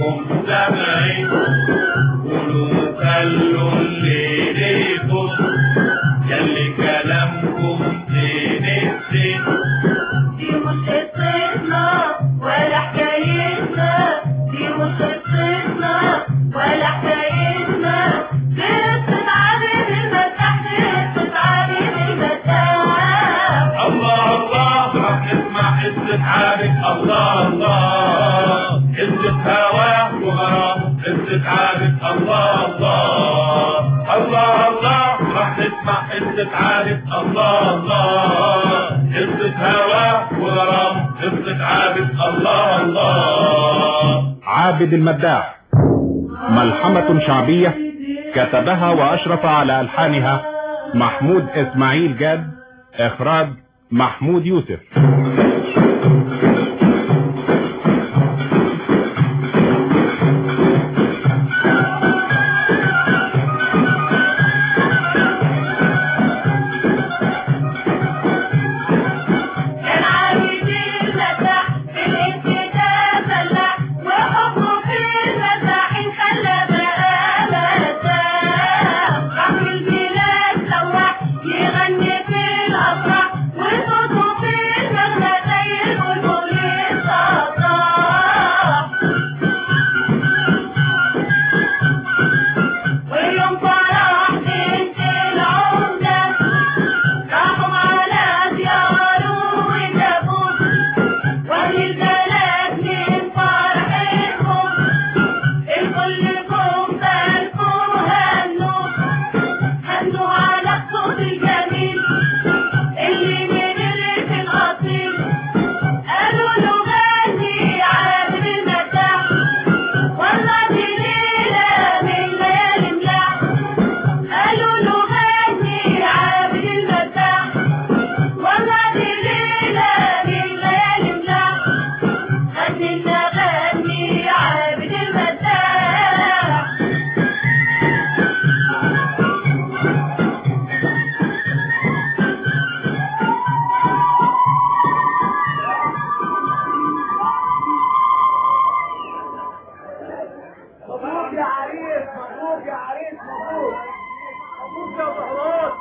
كلكم سامعين قولوا خلوا اللي ليكم يلي كلامكم زين الزين دي مش قصتنا ولا حكايتنا دي مش قصتنا ولا حكايتنا قصة عابد المساح قصة عابد المساح الله الله راح نسمع قصة عابد الله الله قصة هواه وغرام قصة عابد الله الله الله الله راح نسمع قصة عابد الله الله قصة هواه وغرام قصة عابد الله الله عابد المداح ملحمة شعبية كتبها وأشرف على ألحانها محمود إسماعيل جاد إخراج محمود يوسف كان عابد المساح في الابتداء فلاح وحكمه في المساحين خلى بقى مساح راح البلاد سواح يغني في الافراح وصوته في المغنى زي البلبل الصداح ويوم فرح بنت العمده راحوا على دياره وجابوه واهل البلد من فرحهم الكل جم بالكم هنوا هنوا على الصوت الجميل اللي من الريف الاصيل قالوا له غني عابد المداح والله دي ليله من ليالي ملاح قالوا له غني عابد المداح والله دي ليلة من ليالي ملاح غني لنا غني عابد المداح مبروك يا عريس مبروك يا عريس مبروك مبروك يا زهران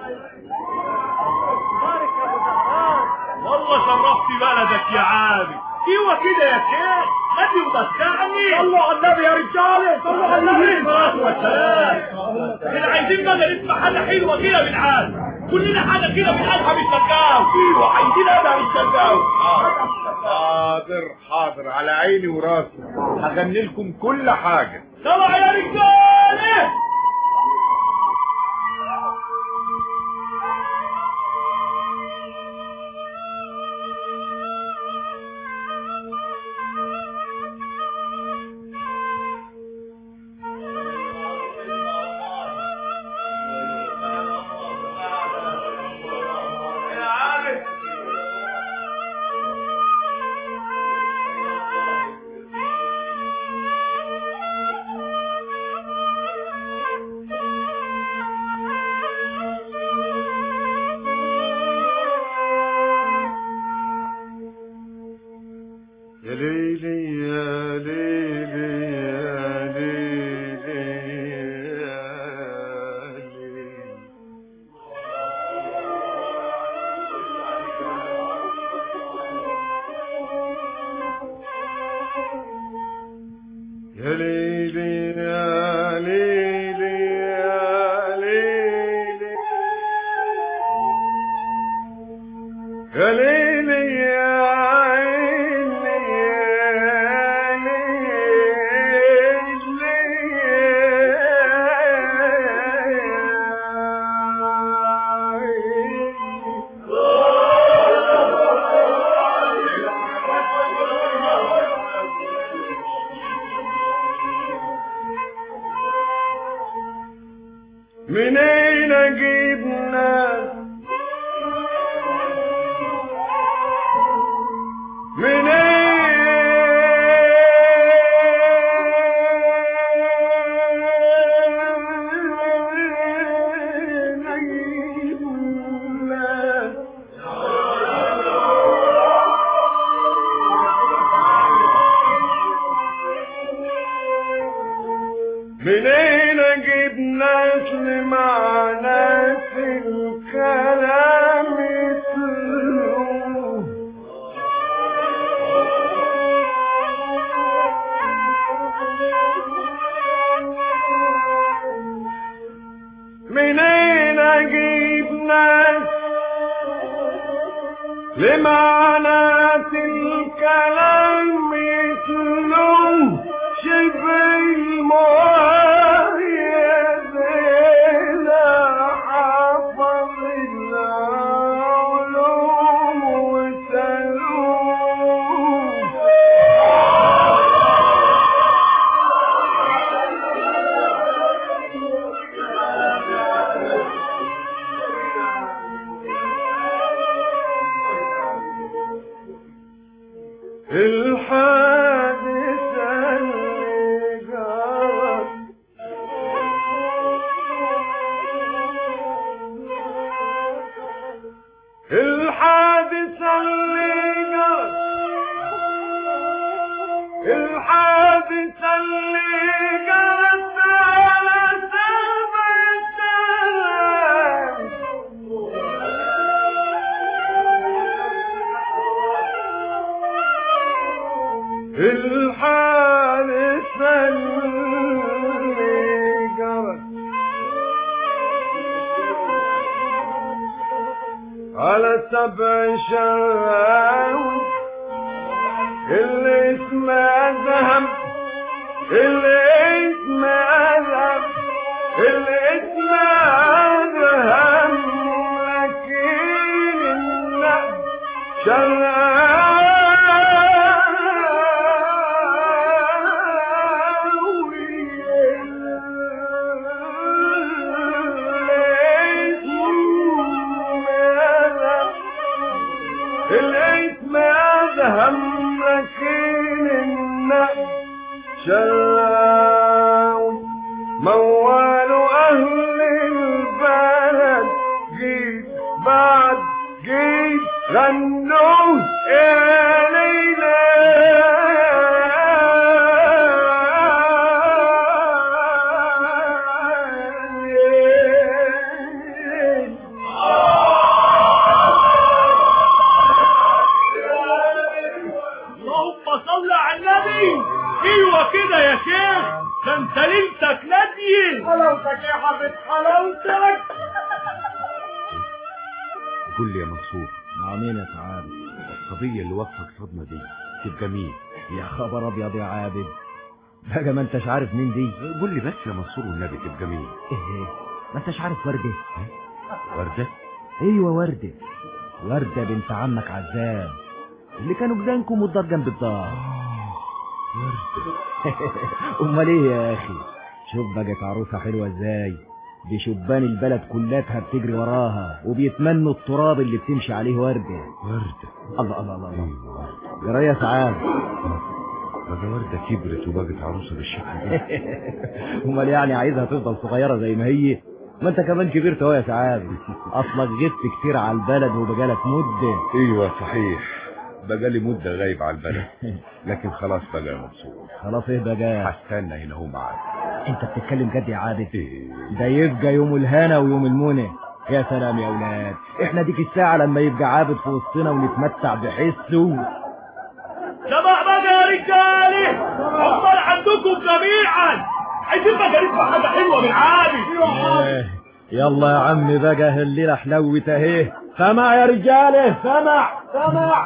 بارك يا ابو زهران والله شرفت بلدك يا عابد ايوه كده يا شيخ غني ومتعني صلوا على النبي يا رجاله صلوا على النبي الصلاة والسلام احنا عايزين بقى نسمع حاجة حلوة كده من عاد كلنا حاجة كده من أدهم الشرقاوي ايوه عايزين أدهم الشرقاوي حاضر حاضر على عيني وراسي هغني لكم كل حاجة طلع يا رجالة يا عارف يا ليلي يا ليلي يا ليلي يا ليلي يا ليلي يا ليلي يا ليلي يا ليلي يا عيني يا ليلي منين اجيب ناس منين اجيب ناس منين اجيب ناس مع ناس الكلام يتلوه منين اجيب ناس لمعنات الكلام يتلوه شبه المؤيد إلى حفظ العلوم وتلوه الحادثة اللي جرت الحادثة اللي جرت الحادثة اللي جرت على سبع الحادثة اللي جرت على سبع شراوي اللي اسمها ذهب اللي اسمها ذهب اللي اسمها ذهب لكن النقد الاسم هذا هم لكن النقد شلاوي موال أهل البلد جيت بعد جيت غنوا يا ليلى اللهم صل على النبي ايوه كده يا شيخ ده انت ليلتك ناديه حلاوتك يا حبيب حلاوتك قول لي يا منصور نعمين يا تعالى القضية اللي وقفك صدمة دي تبقى مين؟ يا خبر ابيض يا عابد بقى ما انتش عارف مين دي قول لي بس يا منصور والنبي تبقى مين؟ ايه ما انتش عارف وردة وردة؟ ايوه وردة وردة بنت عمك عزام اللي كانوا جدانكم والدار جنب الدار امال ايه يا اخي شوف بقت عروسة حلوة ازاي دي شبان البلد كلها بتجري وراها وبيتمنوا التراب اللي بتمشي عليه وردة وردة الله الله الله الله ايوه جرى يا سعاد بقى وردة كبرت وبقت عروسة بالشكل ده امال يعني عايزها تفضل صغيرة زي ما هي ما انت كمان كبرت اهو يا سعاد اصلك غبت كتير على البلد وبقالك مدة ايوه صحيح بقى لي مدة غايب على البلد لكن خلاص بقى يا منصور خلاص ايه بقى هستنى هنا هو معاك انت بتتكلم جد يا عابد ايه ده يبقى يوم الهنا ويوم المنى يا سلام يا اولاد احنا ديك الساعة لما يبقى عابد في وسطنا ونتمتع بحسه سمع بقى يا رجالي امال عندكم جميعا عايزين بقى نسمع حاجه حلوه من عادي آه، يلا يا عم بقى الليلة حلوت اهي سمع يا رجالة سمع سمع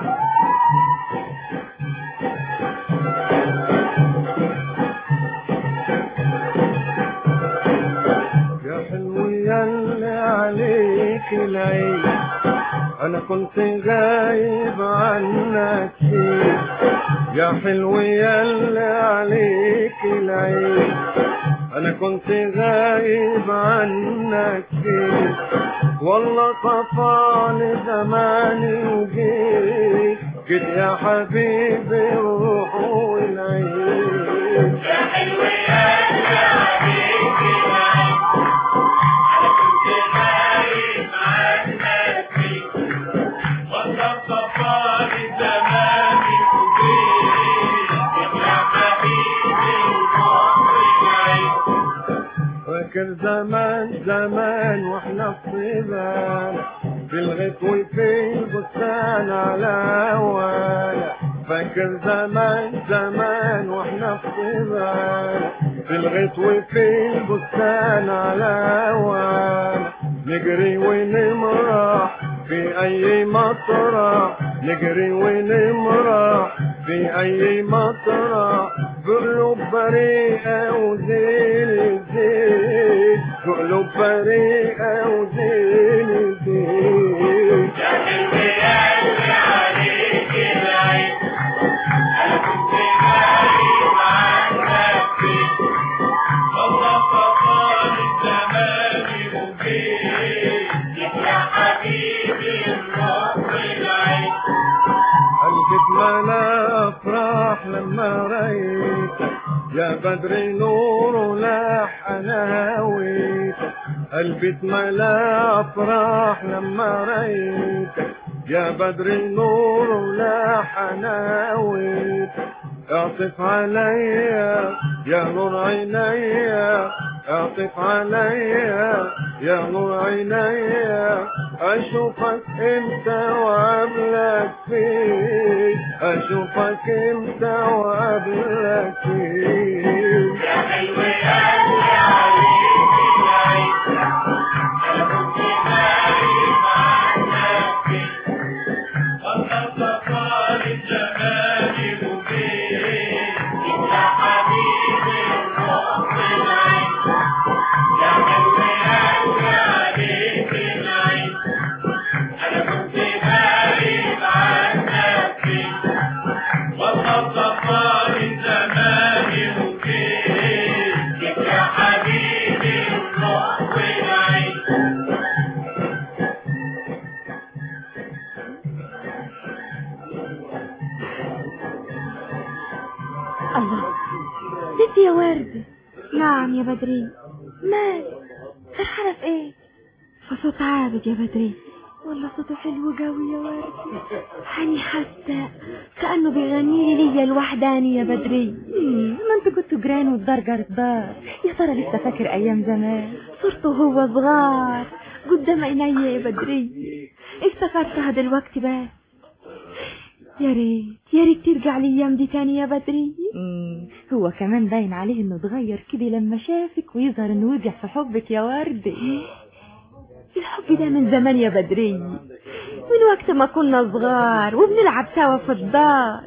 يا حلو ياللي عليك العين انا كنت غايب عنك كتير يا حلو ياللي عليك العين انا كنت غايب عنك كتير والله طفاني زماني وجيت جيت يا حبيبي الروح والعين فاكر زمان زمان واحنا في صبان في الغيط وفي البستان على هوانا فاكر زمان زمان واحنا في صبان في الغيط وفي البستان على هوانا نجري ونمرح في اي مطرح نجري ونمرح في اي مطرح بقلوب بريئة وزين زين بقلوب بريئة وزين زين قلبك ملا افراح لما رأيت يا بدر نور لاح انا هويت قلبي اتملا افراح لما رأيت يا بدر نور لاح انا هويت اعطف عليا يا نور عينيا اعطف عليا يا نور عينيا اشوفك انت وقبلك فين اشوفك انت وقبلك فين الله ست يا ورد نعم يا بدري مال فرحانة في ايه في صوت عابد يا بدري والله صوته حلو قوي يا ورد هاني حاسة كأنه بيغني لي ليا الوحداني يا بدري ما انت كنت جيران والدار جار الدار يا ترى لسه فاكر ايام زمان صرته هو صغار قدام عينيا يا بدري افتكرتها دلوقتي بس يا ريت يا ريت ترجع الايام دي تاني يا بدري هو كمان باين عليه انه اتغير كده لما شافك ويظهر انه وجع في حبك يا ورد الحب ده من زمان يا بدري من وقت ما كنا صغار وبنلعب سوا في الدار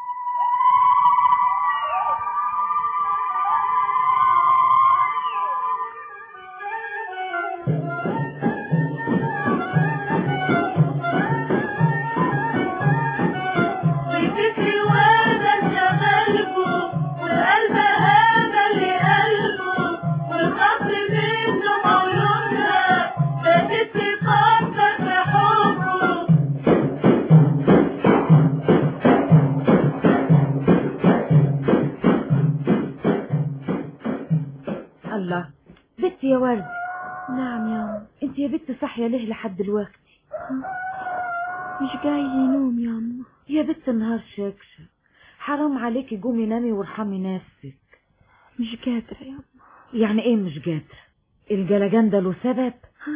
والفكر وهذا شغلكم والقلب هذا اللي قلبه والخط منه مولودها بقيت تفكر في حبه الله بنت يا ورد نعم يا انت يا بنت صاحيه ليه لحد دلوقتي مش جاي ينوم يا أما يا بنت النهار شاكشة حرام عليكي قومي نامي وارحمي نفسك مش قادرة يا أما يعني ايه مش قادرة الجلجان ده له سبب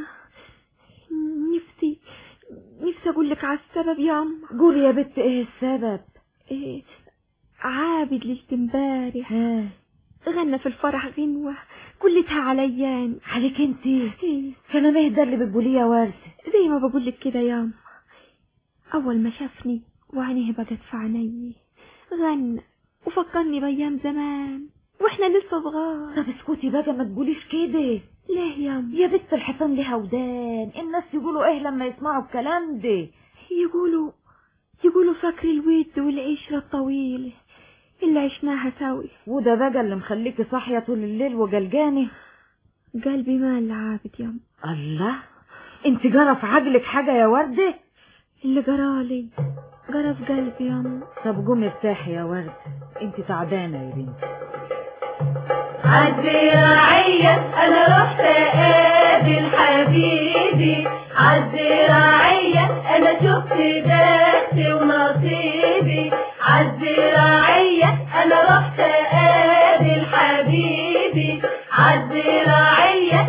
نفسي نفسي اقول لك على السبب يا أما قولي يا بنت ايه السبب ايه عابد ليلة امبارح غنى في الفرح غنوة كلتها عليان عليك انت إيه. كلام ايه ده اللي بتقوليه يا ورد زي ما بقول لك كده يا أما أول ما شافني وعينيه بقت في عيني غنى وفكرني بأيام زمان واحنا لسه صغار طب اسكتي بقى ما تقوليش كده ليه يا أما يا بنت الحصان ليها ودان الناس يقولوا ايه لما يسمعوا الكلام ده يقولوا يقولوا فاكر الود والعشرة الطويلة اللي عشناها سوي وده بقى اللي مخليكي صاحية طول الليل وجلجاني قلبي مال عابد يا أما الله انت جرى في عقلك حاجة يا وردة اللي جرالي جرى في قلبي يا أما طب قومي ارتاحي يا ورد انت تعبانة يا بنتي عالزراعية أنا رحت أقابل حبيبي عالزراعية أنا شفت بختي ونصيبي عالزراعية أنا رحت أقابل حبيبي عالزراعية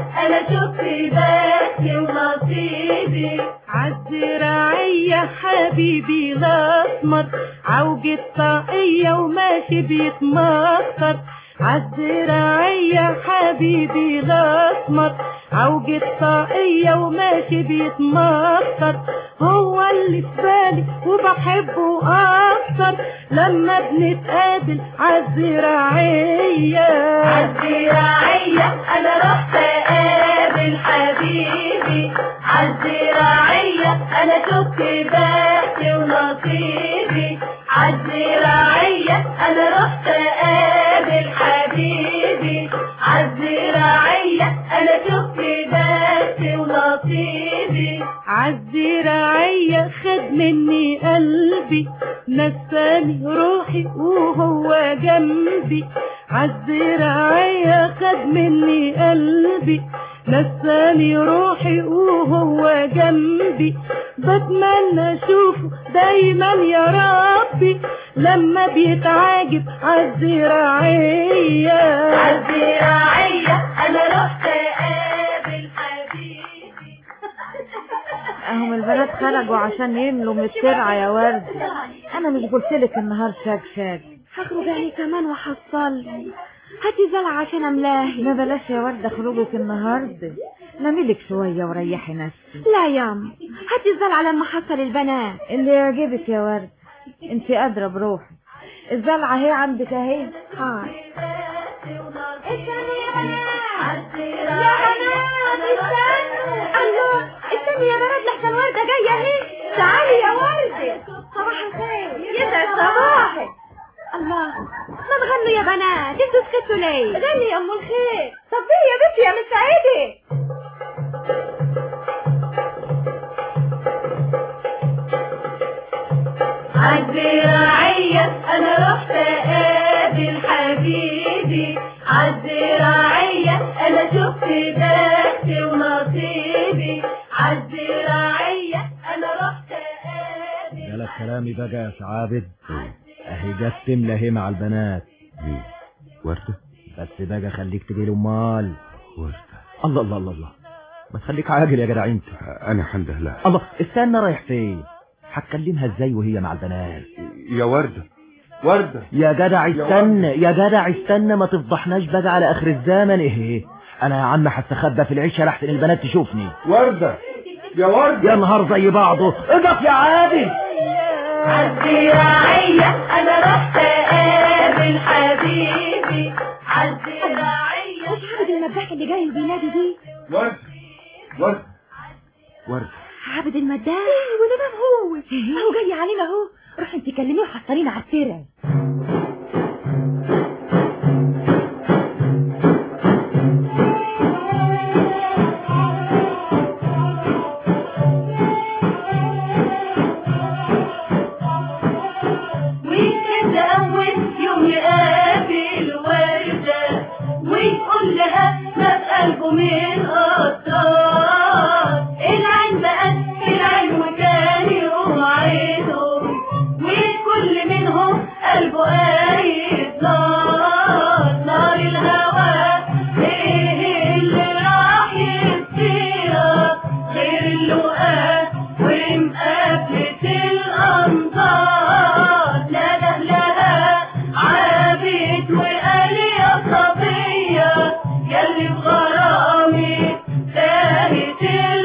حبيبي الاسمر عوجة طاقية وماشي بيتمخطر عالزراعية حبيبي الاسمر عوجة طاقية وماشي بيتمخطر هو اللي في بالي وبحبه اكتر لما بنتقابل عالزراعية عالزراعية انا رحت اقابل حبيبي عالزراعية انا شفت بختي ونصيبي عالزراعية انا رحت اقابل حبيبي عالزراعية انا شفت بختي ونصيبي عالزراعية خد مني قلبي نساني روحي وهو جنبي عالزراعية خد مني قلبي نساني روحي وهو جنبي بتمنى اشوفه دايما يا ربي لما بيتعاجب عالزراعية عالزراعية انا رحت اقابل حبيبي اهم البنات خرجوا عشان يملوا من الترعة يا ورد انا مش قلتلك النهار شاك شاك هخرج يعني كمان وحصل هاتي زلعة عشان املاهي ما بلاش يا وردة خروجك النهاردة ناميلك شوية وريحي نفسك لا ياما هاتي الزلعة لما حصل البنات اللي يعجبك يا ورد انت قادرة بروحك الزلعة هي عندك اهي هاي يا بنات استنوا الله استني يا بنات لحسن وردة جاية اهي تعالي يا وردة صباح الخير يسعد صباحك الله ما تغنوا يا بنات انتوا سكتوا ليه غني يا ام الخير طب ايه يا بنتي يا مسعدة عالزراعية انا رحت اقابل حبيبي عالزراعية انا شفت بختي ونصيبي عالزراعية انا رحت اقابل جالك كلامي بقى يا عابد اهي جت تملى هي مع البنات مين وردة بس بقى خليك تجي امال وردة الله الله الله الله ما تخليك عاجل يا جدع انت انا حنده لها الله استنى رايح فين هتكلمها ازاي وهي مع البنات يا وردة وردة يا جدع استنى يا جدع استنى ما تفضحناش بقى على اخر الزمن ايه انا يا عم هستخبى في العشه لحسن البنات تشوفني وردة يا وردة يا نهار زي بعضه اقف يا عادل عالزراعية أنا رحت أقابل حبيبي عالزراعية عابد المداح اللي جاي بينادي دي وردة وردة وردة عابد المداح ايوه ده من هو اهو جاي علينا اهو روح انت كلميه وحصلينا على الترع وكان أول يوم يقابل وردة ويقول لها ما في قلبه من قطار العين بقت في العين وكان يقوم عينهم والكل منهم قلبه قايد نار نار الهوى ايه اللي راح يصير غير اللقاء ومقابلة الأنظار لا ده لها عابد وقال يا صبية ياللي بغرامي تاهت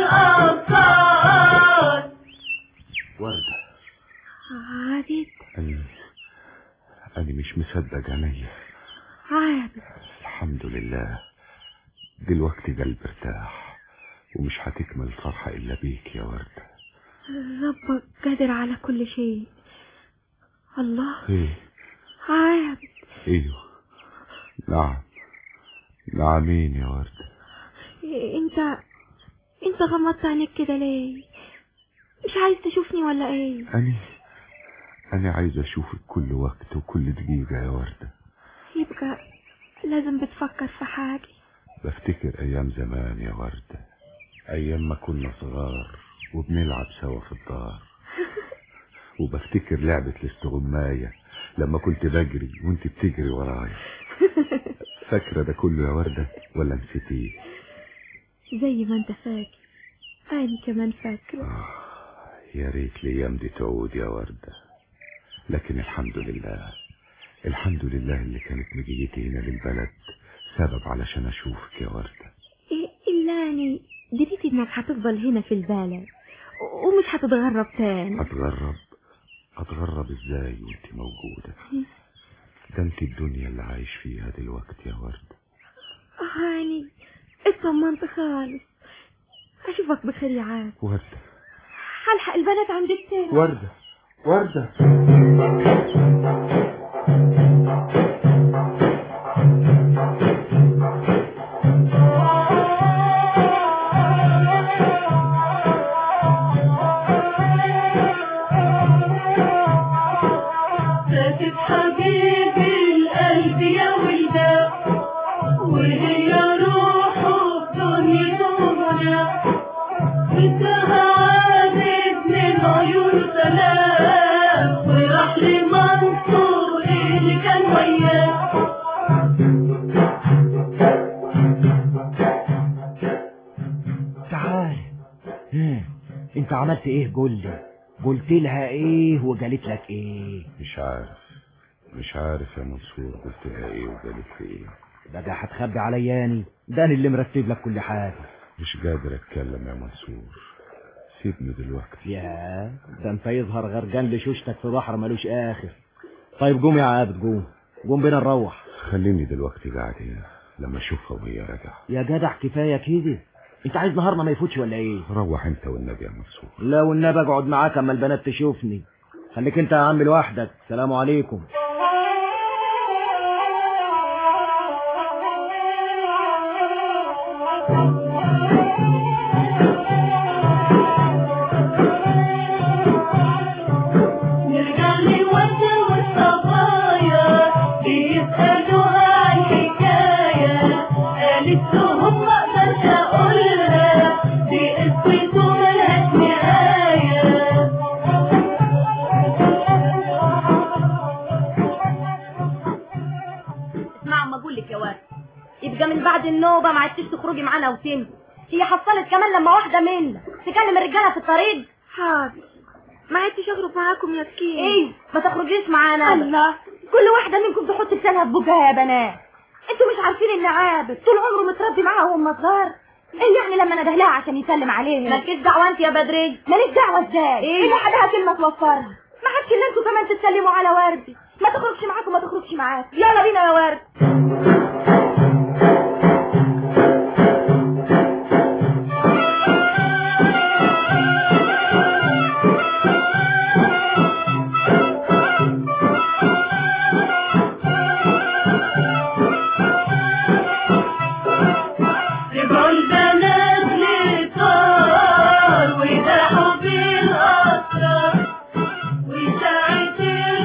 الأبصار وردة عابد أنا أنا مش مصدق عينيا عابد الحمد لله دلوقتي قلبي ارتاح ومش هتكمل الفرحة إلا بيك يا وردة ربك قادر على كل شيء الله إيه عابد ايوه نعم نعمين يا وردة انت انت غمضت عينيك كده ليه مش عايز تشوفني ولا ايه أنا أنا عايز أشوفك كل وقت وكل دقيقة يا وردة يبقى لازم بتفكر في حاجة بفتكر أيام زمان يا وردة أيام ما كنا صغار وبنلعب سوا في الدار وبفتكر لعبة الاستغماية لما كنت بجري وانت بتجري ورايا فاكرة ده كله يا وردة ولا نسيتيه زي ما انت فاكر انا كمان فاكرة يا ريت الايام دي تعود يا وردة لكن الحمد لله الحمد لله اللي كانت مجيتي هنا للبلد سبب علشان اشوفك يا وردة إيه إلا أني دريت إنك هتفضل هنا في البلد ومش هتتغرب تاني اتغرب اتغرب ازاي وانت موجودة ده انت الدنيا اللي عايش فيها دلوقتي يا وردة هاني اطمنت خالص أشوفك بخير يا عاد وردة هلحق البنات عند التاني وردة وردة فاتت حبيبي القلب يا ولدان وهي روحه في دنيته منى انتهى عادت من عيون سلام وراح لمنصور اللي كان وياه تعال ها، انت عملت ايه قول لي قلت لها ايه وقالت لك ايه مش عارف مش عارف يا منصور قلت لها ايه وقالت لي ايه بقى هتخبي علياني ده أنا اللي مرتب لك كل حاجه مش قادر اتكلم يا منصور سيبني دلوقتي يا ده انت يظهر غرقان لشوشتك في بحر ملوش اخر طيب قوم يا عابد قوم قوم بينا نروح خليني دلوقتي قاعد هنا لما اشوفها وهي راجعه يا جدع كفايه كده انت عايز نهارنا ما يفوتش ولا ايه روح انت والنبي يا منصور لا والنبي اقعد معاك اما البنات تشوفني خليك انت يا عم لوحدك سلام عليكم نرجع لوقت والصبايا بيسألوها عن حكاية قالت لهم ما اقدرش اقولها دي قصته ملهاش نهاية اسمع اما اقول لك يا واد يبقى من بعد النوبه ما عدتش تخرجي معانا وتمشي هي حصلت كمان لما واحده منا تكلم الرجاله في الطريق حاضر ما عدتش أخرج معاكم يا سكين ايه ما تخرجيش معانا أبدا. الله كل واحده منكم تحط لسانها في بوجها يا بنات انتوا مش عارفين ان عابد طول عمره متربي معاها وهم صغار ايه يعني لما نده لها عشان يسلم عليهم مالكيش دعوه انت يا بدري ماليش دعوه ازاي ايه اللي حدها كلمه توفرها ما حدش الا انتوا كمان تتسلموا على وردي ما تخرجش معاكم ما تخرجش معاك يلا بينا يا ورد رجعوا البنات للطار ويداحوا بالأسرار وإشاعة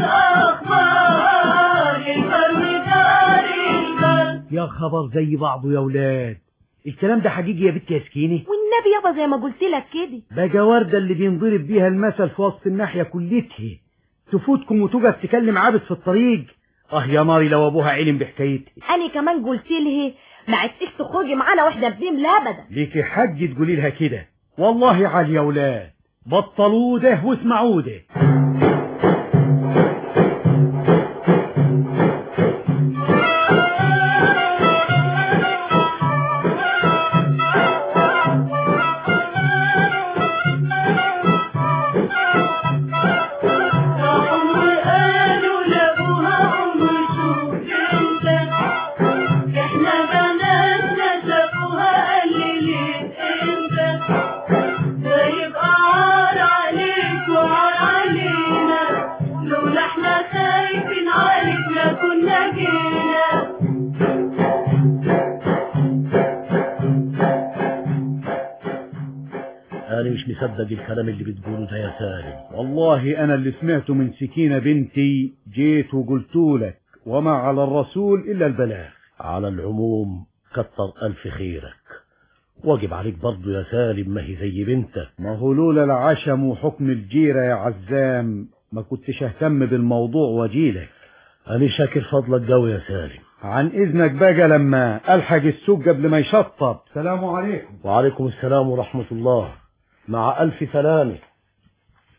الأخبار الفرو دار البر يا خبر زي بعضه يا ولاد الكلام ده حقيقي يا بنت يا سكينه والنبي يابا زي ما قلت لك كده بقى وردة اللي بينضرب بيها المثل في وسط الناحية كلتها تفوتكم وتقف تكلم عابد في الطريق اه يا ماري لو ابوها علم بحكايتها انا كمان قلت له ما عدتش تخرجي معانا واحنا بنملى ابدا ليكي حج تقولي لها كده والله عالي يا ولاد بطلوا ده واسمعوا ده راحوا وقالوا لأبوها أم شوف انت احنا بناتنا شافوها قللت انت ده يبقى عار عليك وعار علينا لولا احنا خايفين عليك لا كنا جينا أنا مش مصدق الكلام اللي بتقوله ده يا سالم والله أنا اللي سمعته من سكينة بنتي جيت وقلت لك وما على الرسول إلا البلاغ على العموم كتر ألف خيرك واجب عليك برضه يا سالم ما هي زي بنتك ما هو لولا العشم وحكم الجيرة يا عزام ما كنتش اهتم بالموضوع واجيلك أنا شاكر فضلك قوي يا سالم عن إذنك بقى لما ألحق السوق قبل ما يشطب سلام عليكم وعليكم السلام ورحمة الله مع ألف سلامة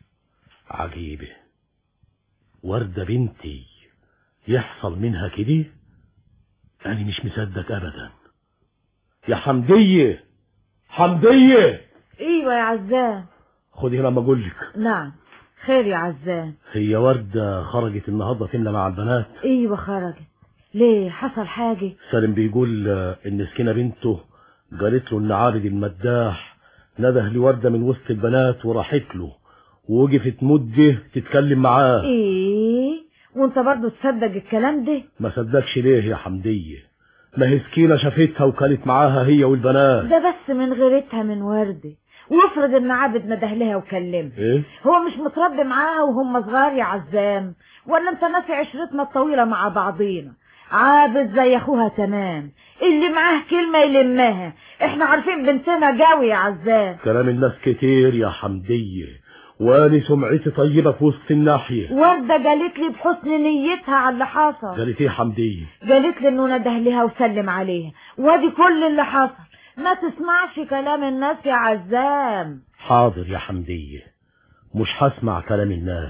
عجيبة وردة بنتي يحصل منها كده أنا مش مصدق أبدا يا حمدية حمدية ايوه يا عزام خدي هنا ما أقول لك نعم خير يا عزام هي وردة خرجت النهاردة تملى مع البنات ايوه خرجت ليه حصل حاجة سالم بيقول آه، إن سكينة بنته قالت له إن عابد المداح نده لوردة من وسط البنات وراحت له ووقفت مدة تتكلم معاه ايه وانت برضو تصدق الكلام ده ما صدقش ليه يا حمدية ما هي سكينة شافتها وكانت معاها هي والبنات ده بس من غيرتها من وردة وافرض ان عابد نده لها وكلمها ايه هو مش متربي معاها وهم صغار يا عزام ولا انت ناسي عشرتنا الطويلة مع بعضينا عابد زي اخوها تمام اللي معاه كلمة يلمها احنا عارفين بنتنا قوي يا عزام كلام الناس كتير يا حمدية واني سمعتي طيبة في وسط الناحية وردة قالت لي بحسن نيتها على اللي حصل قالت ايه حمدية قالت لي انه نده لها وسلم عليها وادي كل اللي حصل ما تسمعش كلام الناس يا عزام حاضر يا حمدية مش هسمع كلام الناس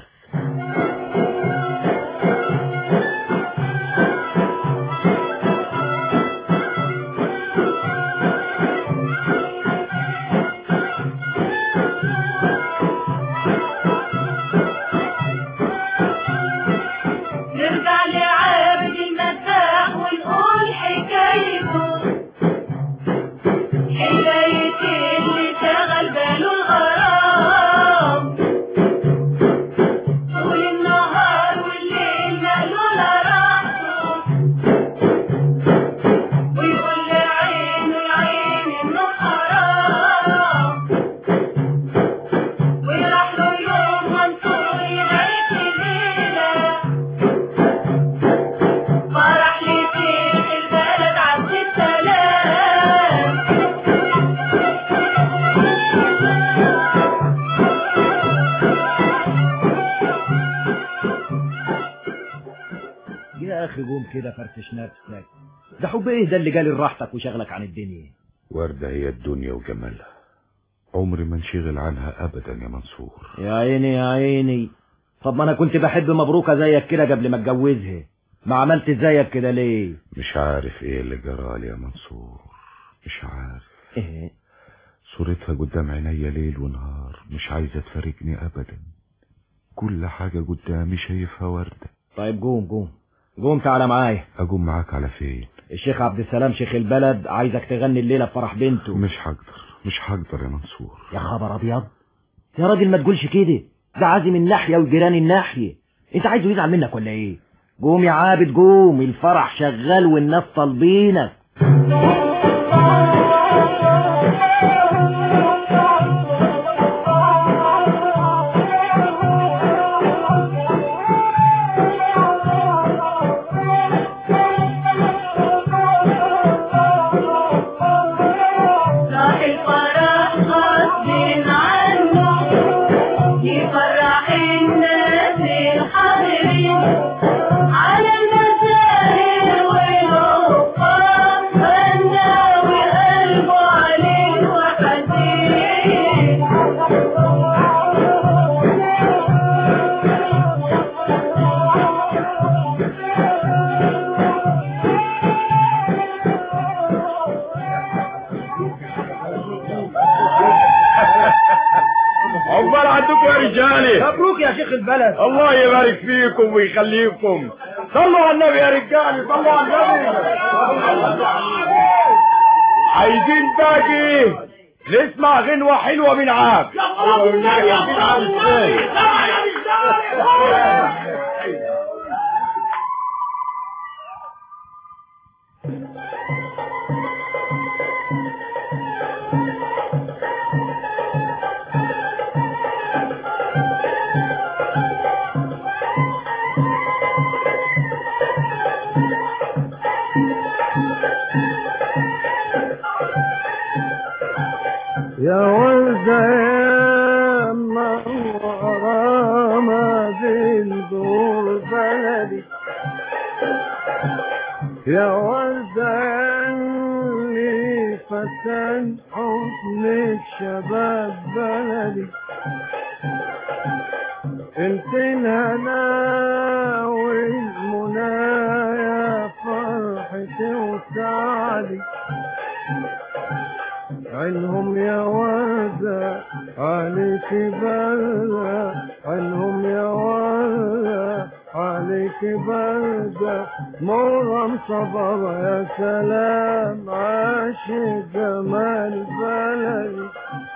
نرجع لعابد المداح ونقول حكايته حكاية اللي شغل باله الغرام طول النهار والليل ماله لا راحته ويقول لعينه العين انه حرام ويروح له يوم منصور يدعي في ليله فرح لشيخ البلد عبد السلام يا اخي قوم كده فرفش نفسك ده حب ايه ده اللي جالي لراحتك وشغلك عن الدنيا وردة هي الدنيا وجمالها عمري ما انشغل عنها ابدا يا منصور يا عيني يا عيني طب ما انا كنت بحب مبروكة زيك كده قبل ما اتجوزها ما عملت زيك كده ليه مش عارف ايه اللي جرالي يا منصور مش عارف ايه صورتها قدام عينيا ليل ونهار مش عايزة تفارقني ابدا كل حاجة قدامي شايفها وردة طيب قوم قوم قوم تعالى معايا اقوم معاك على فين الشيخ عبد السلام شيخ البلد عايزك تغني الليلة في فرح بنته مش هقدر مش هقدر يا منصور يا خبر ابيض يا راجل ما تقولش كده ده عازم الناحية وجيران الناحية انت عايزه يزعل منك ولا ايه قوم يا عابد قوم الفرح شغال والناس طالبينك راح الفرح غصب عنه يفرح الناس الحاضرين على المساهر والعقاب غنى وقلبه عليه وحزين عقبال عندكم يا رجالي مبروك يا شيخ البلد الله يبارك فيكم ويخليكم صلوا على النبي يا رجالي صلوا على النبي عايزين باقي نسمع غنوة حلوة من عاب يا وردة يا منورة ما بين دور بلدي يا وردة اللي فتن حضنك شباب بلدي انت الهنا والمنايا فرحتي وسعدي عنهم يا وردة عليك بردة عنهم يا وردة عليك بردة مرم صبر يا سلام عاشق جمال بلدي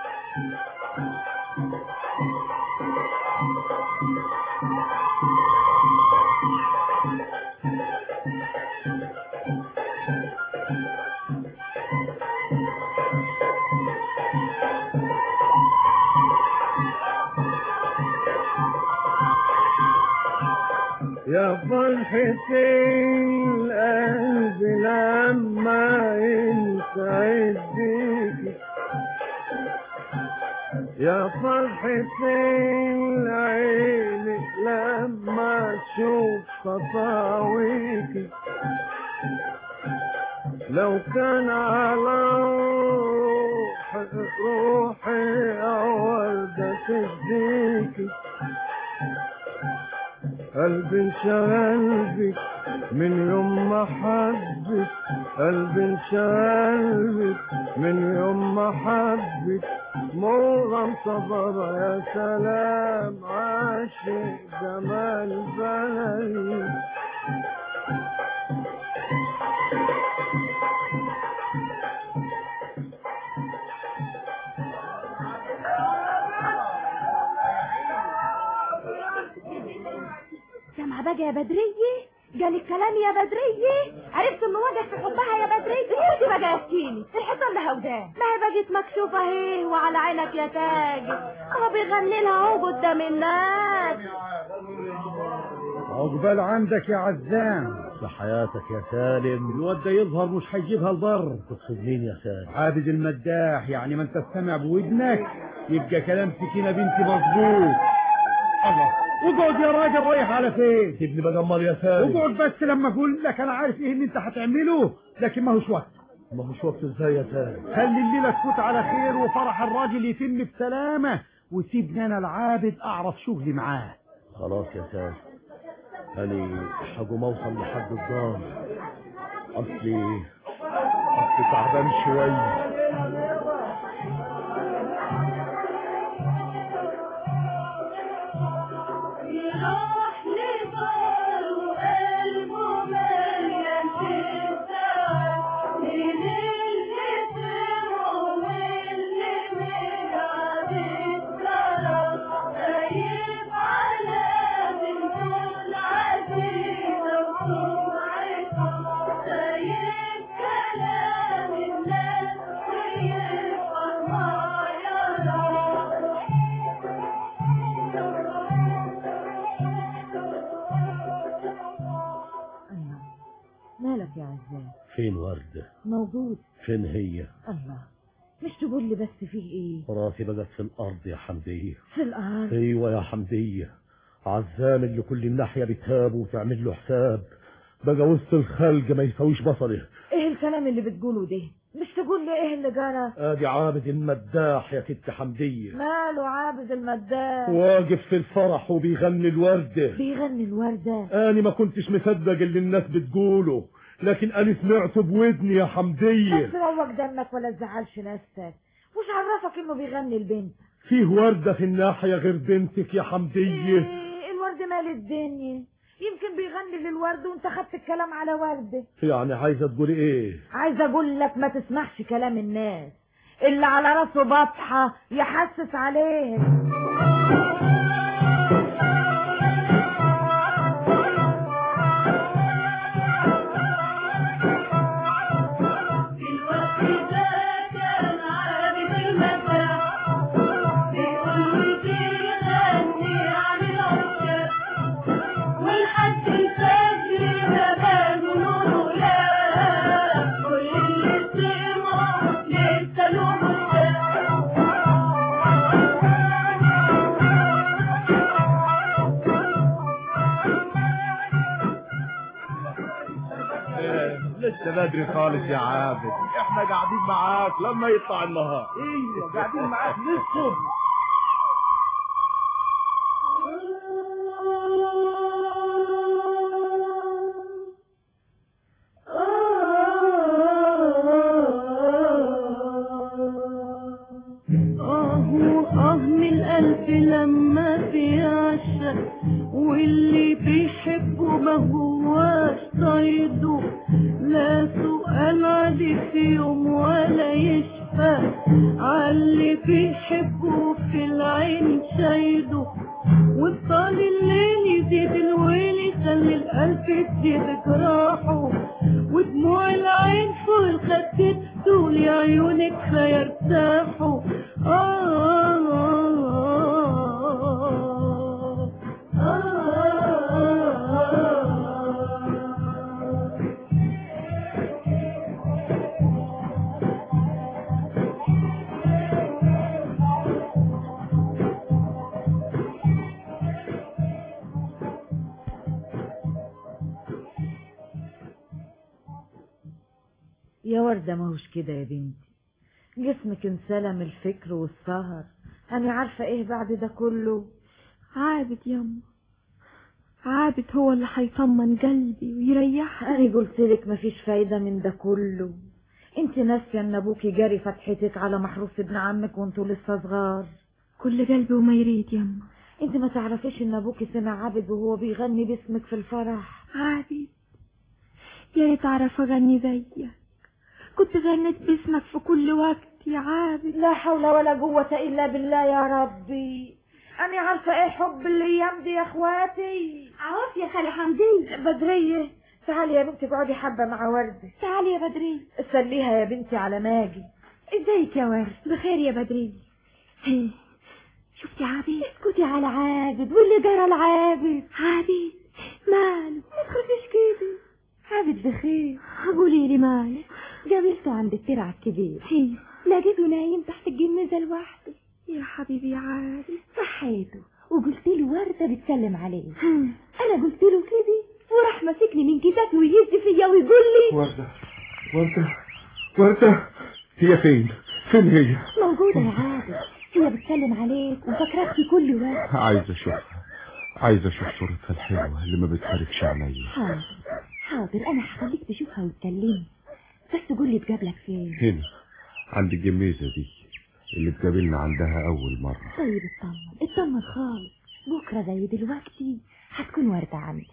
يا فرحتي القلب لما ينسعد بيكي يا فرحتي العين لما تشوف خطاويكي لو كان على روح روحي أوردة تديكي قلبي انشغل بك من يوم ما حبك قلبي انشغل بك من يوم ما حبك مرغم صبر يا سلام عاشق جمال بلدي سامعة بقى يا بدرية جالك كلام يا بدرية عرفت انه وجع في حبها يا بدرية اسكتي بقى يا سكيني الحصان لها ودان ما هي بقت مكشوفة اهي وعلى عينك يا تاجر هو بيغني لها اهو قدام الناس عقبال عندك يا عزام في حياتك يا سالم الواد ده يظهر مش هيجيبها البر تقصد مين يا سالم عابد المداح يعني ما انت تستمع بودنك يبقى كلام سكينة بنتي مظبوط الله اقعد يا راجل رايح على فين سيبني بجمر يا سالم اقعد بس لما اقول لك انا عارف ايه اللي انت هتعمله لكن ما هوش وقت ما هوش وقت ازاي يا سالم خلي الليله تفوت على خير وفرح الراجل يتم بسلامه وسيبني انا العابد اعرف شغلي معاه خلاص يا سالم أنا هقوم أوصل لحد الدار أصلي أصلي تعبان شوية يروح لدار وقلبه مليان بالسعادة من اللي سمعه واللي ملعب السرى خايف على بنته العزيزة وسمعتها خايف كلام الناس ويفهم ما يرى الله مالك يا عزام فين وردة موجود فين هي الله مش تقول لي بس فيه ايه راسي بقت في الأرض يا حمدية في الارض أيوة يا حمدية عزام اللي كل ناحية بتهابه وتعمل له حساب بقى وسط الخلق ما يسويش بصره ايه الكلام اللي بتقوله ده مش تقول لي ايه اللي جرى ادي عابد المداح يا ست حمدية ماله عابد المداح واقف في الفرح وبيغني الوردة بيغني الوردة أنا ما كنتش مصدق اللي الناس بتقوله لكن أنا سمعته بودني يا حمدية بس روق دمك ولا تزعلش نفسك وش عرفك انه بيغني البنت فيه وردة في الناحية غير بنتك يا حمدية إيه الورد مال الدنيا يمكن بيغني للورد وانت خدت الكلام على وردة يعني عايزة تقولي ايه عايزه اقول لك ما تسمعش كلام الناس اللي على راسه بطحه يحسس عليه الوقت ده كان عابد المداح بيقول بيغني عن العشاق ولحد الفجر ما بانوا نوره لا كل اللي سمعوا لسه له لسه بدري خالص يا عابد احنا قاعدين معاك لما يطلع النهار ايوه قاعدين معاك للصبح واللي بيحبه ما هواش طايده لا سؤال عليه في يوم ولا يشفى عاللي بيحبه في العين شايده وطال الليل يزيد الويل يخلي القلب تزيد جراحه ودموع العين فوق الخد تقول عيونك فيرتاحوا آه آه آه يا وردة ماهوش كده يا بنتي جسمك انسلم الفكر والسهر أنا عارفة إيه بعد ده كله عابد يما عابد هو اللي هيطمن قلبي ويريحني أنا قلت لك مفيش فايدة من ده كله انت ناسية ان ابوكي جاري فتحتك على محروس ابن عمك وانتوا لسه صغار كل قلبي وما يريد يما انت ما تعرفيش ان ابوكي سمع عابد وهو بيغني باسمك في الفرح عابد يا ريت اعرف اغني زيك كنت غنيت باسمك في كل وقت يا عابد لا حول ولا قوة الا بالله يا ربي انا عارفة ايه حب الايام دي يا اخواتي عواف يا خالي حمدي بدرية تعالي يا بنتي اقعدي حبة مع وردة تعالي يا بدري سليها يا بنتي على ماجي ازيك يا ورد بخير يا بدري هي شفتي عابد اسكتي على عابد واللي جرى العابد عابد ماله ما تخافيش كده عابد بخير قولي لي ماله قابلته عند الترع الكبير هي لقيته نايم تحت الجميزة لوحده يا حبيبي يا عابد صحيته وقلت له وردة بتسلم عليه انا قلت له كده وراح ماسكني من كتافي ويهز فيا ويقول لي وردة وردة وردة هي فين فين هي موجودة يا عابد هي بتسلم عليك وفاكراك في كل وقت عايز اشوفها عايز اشوف صورتها الحلوة اللي ما بتفارقش عليا حاضر حاضر انا هخليك تشوفها وتكلمني بس قول لي تقابلك فين هنا عند الجميزة دي اللي اتقابلنا عندها أول مرة طيب اطمن اطمن خالص بكرة زي دلوقتي هتكون وردة عندي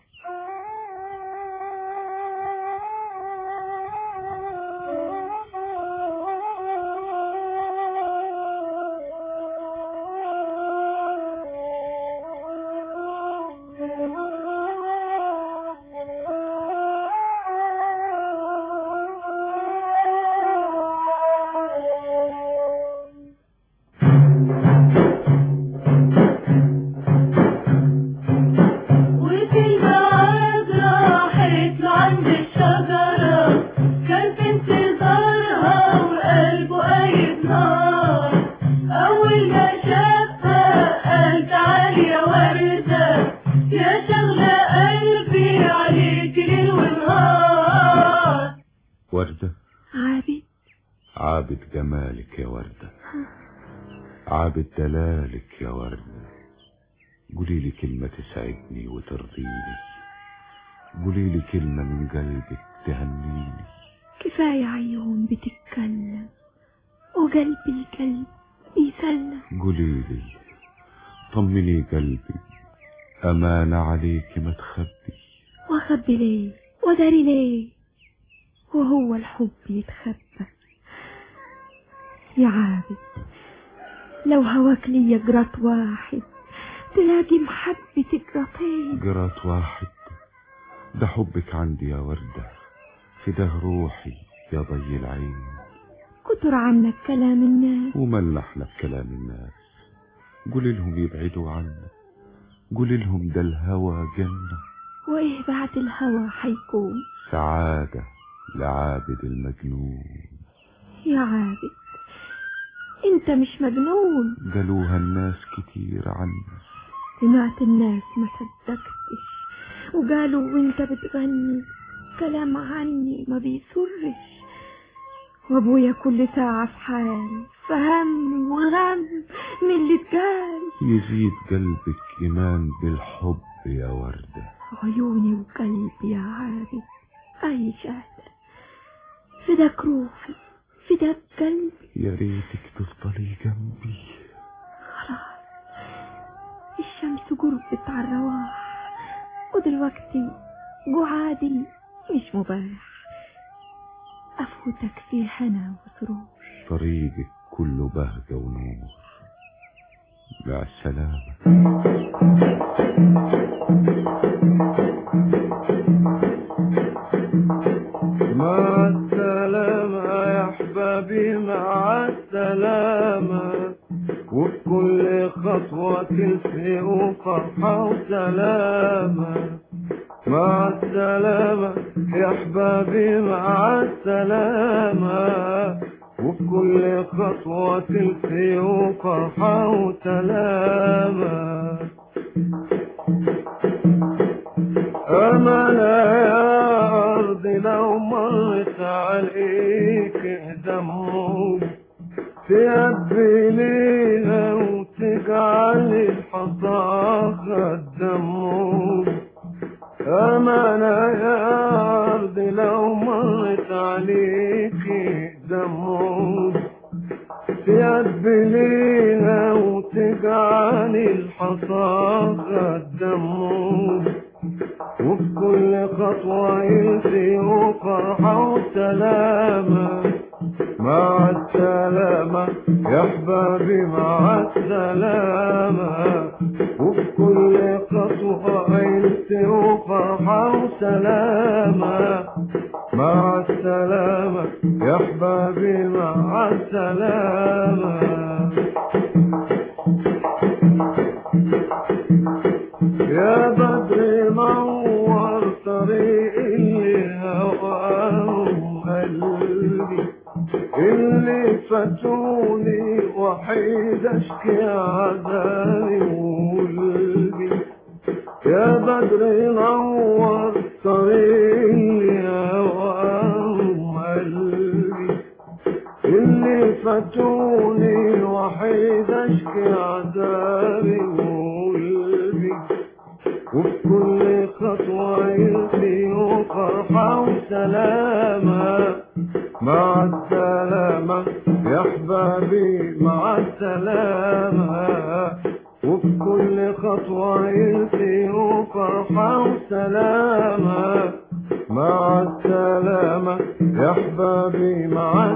وفي البعد راحت له عند الشجرة كان في انتظارها وقلبه قايد نار أول ما شافها قال تعالي يا وردة يا شغلة قلبي عليك ليل ونهار وردة عابد عابد جمالك يا وردة عابد دلالك يا وردة قولي لي كلمة تسعدني وترضيني قولي لي كلمة من قلبك تهنيني كفاية عيون بتتكلم وقلبي القلب بيسلم قولي لي طمني قلبي أمانة عليك ما تخبي واخبي ليه وداري ليه وهو الحب يتخبى يا عابد لو هواك لي جرات واحد تلاقي محبتك جراتين جرات واحد ده حبك عندي يا وردة فده روحي يا ضي العين كتر عنك كلام الناس وملحنا بكلام الناس قولي لهم يبعدوا عنا قولي لهم ده الهوى جنة وايه بعد الهوى حيكون سعادة لعابد المجنون يا عابد انت مش مجنون قالوها الناس كتير عنا سمعت الناس ما صدقتش وقالوا وانت بتغني كلام عني ما بيسرش وابويا كل ساعة في حال فهم وغم من اللي اتقال يزيد قلبك إيمان بالحب يا وردة عيوني وقلبي يا عابد أي شهدة فداك روحي فداك قلبي يا ريتك تفضلي جنبي خلاص الشمس قربت على الرواح ودلوقتي جعادي مش مباح أفوتك في هنا وسرور طريقك كله بهجة ونور مع السلامة مع السلامة يا أحبابي مع السلامة وبكل خطوة تلفئوا فرحة وسلامة مع السلامة يا أحبابي مع السلامة وبكل خطوة تلفئوا فرحة وسلامة أمل يا أرض لو مرت عليك دموع تيبي ليها وتجعل الحصى الدموع أمل يا أرض لو مرت عليك دموع تيبي ليها وتجعل الحصى الدموع وبكل خطوة يلفي فرحة وسلامة مع السلامة يا أحبابي مع السلامة وبكل خطوة يلفي فرحة وسلامة مع السلامة يا أحبابي مع السلامة يا بدر نور طريق اللي هواهم قلبي اللي فاتوني وحيد اشكي عذابي وقلبي يا بدر نور طريق اللي هواهم قلبي اللي فاتوني وحيد اشكي عذابي وقلبي وبكل خطوة يلقي فرحة وسلامة مع السلامة يا أحبابي مع السلامة وبكل خطوة يلقي فرحة وسلامة مع السلامة يا أحبابي مع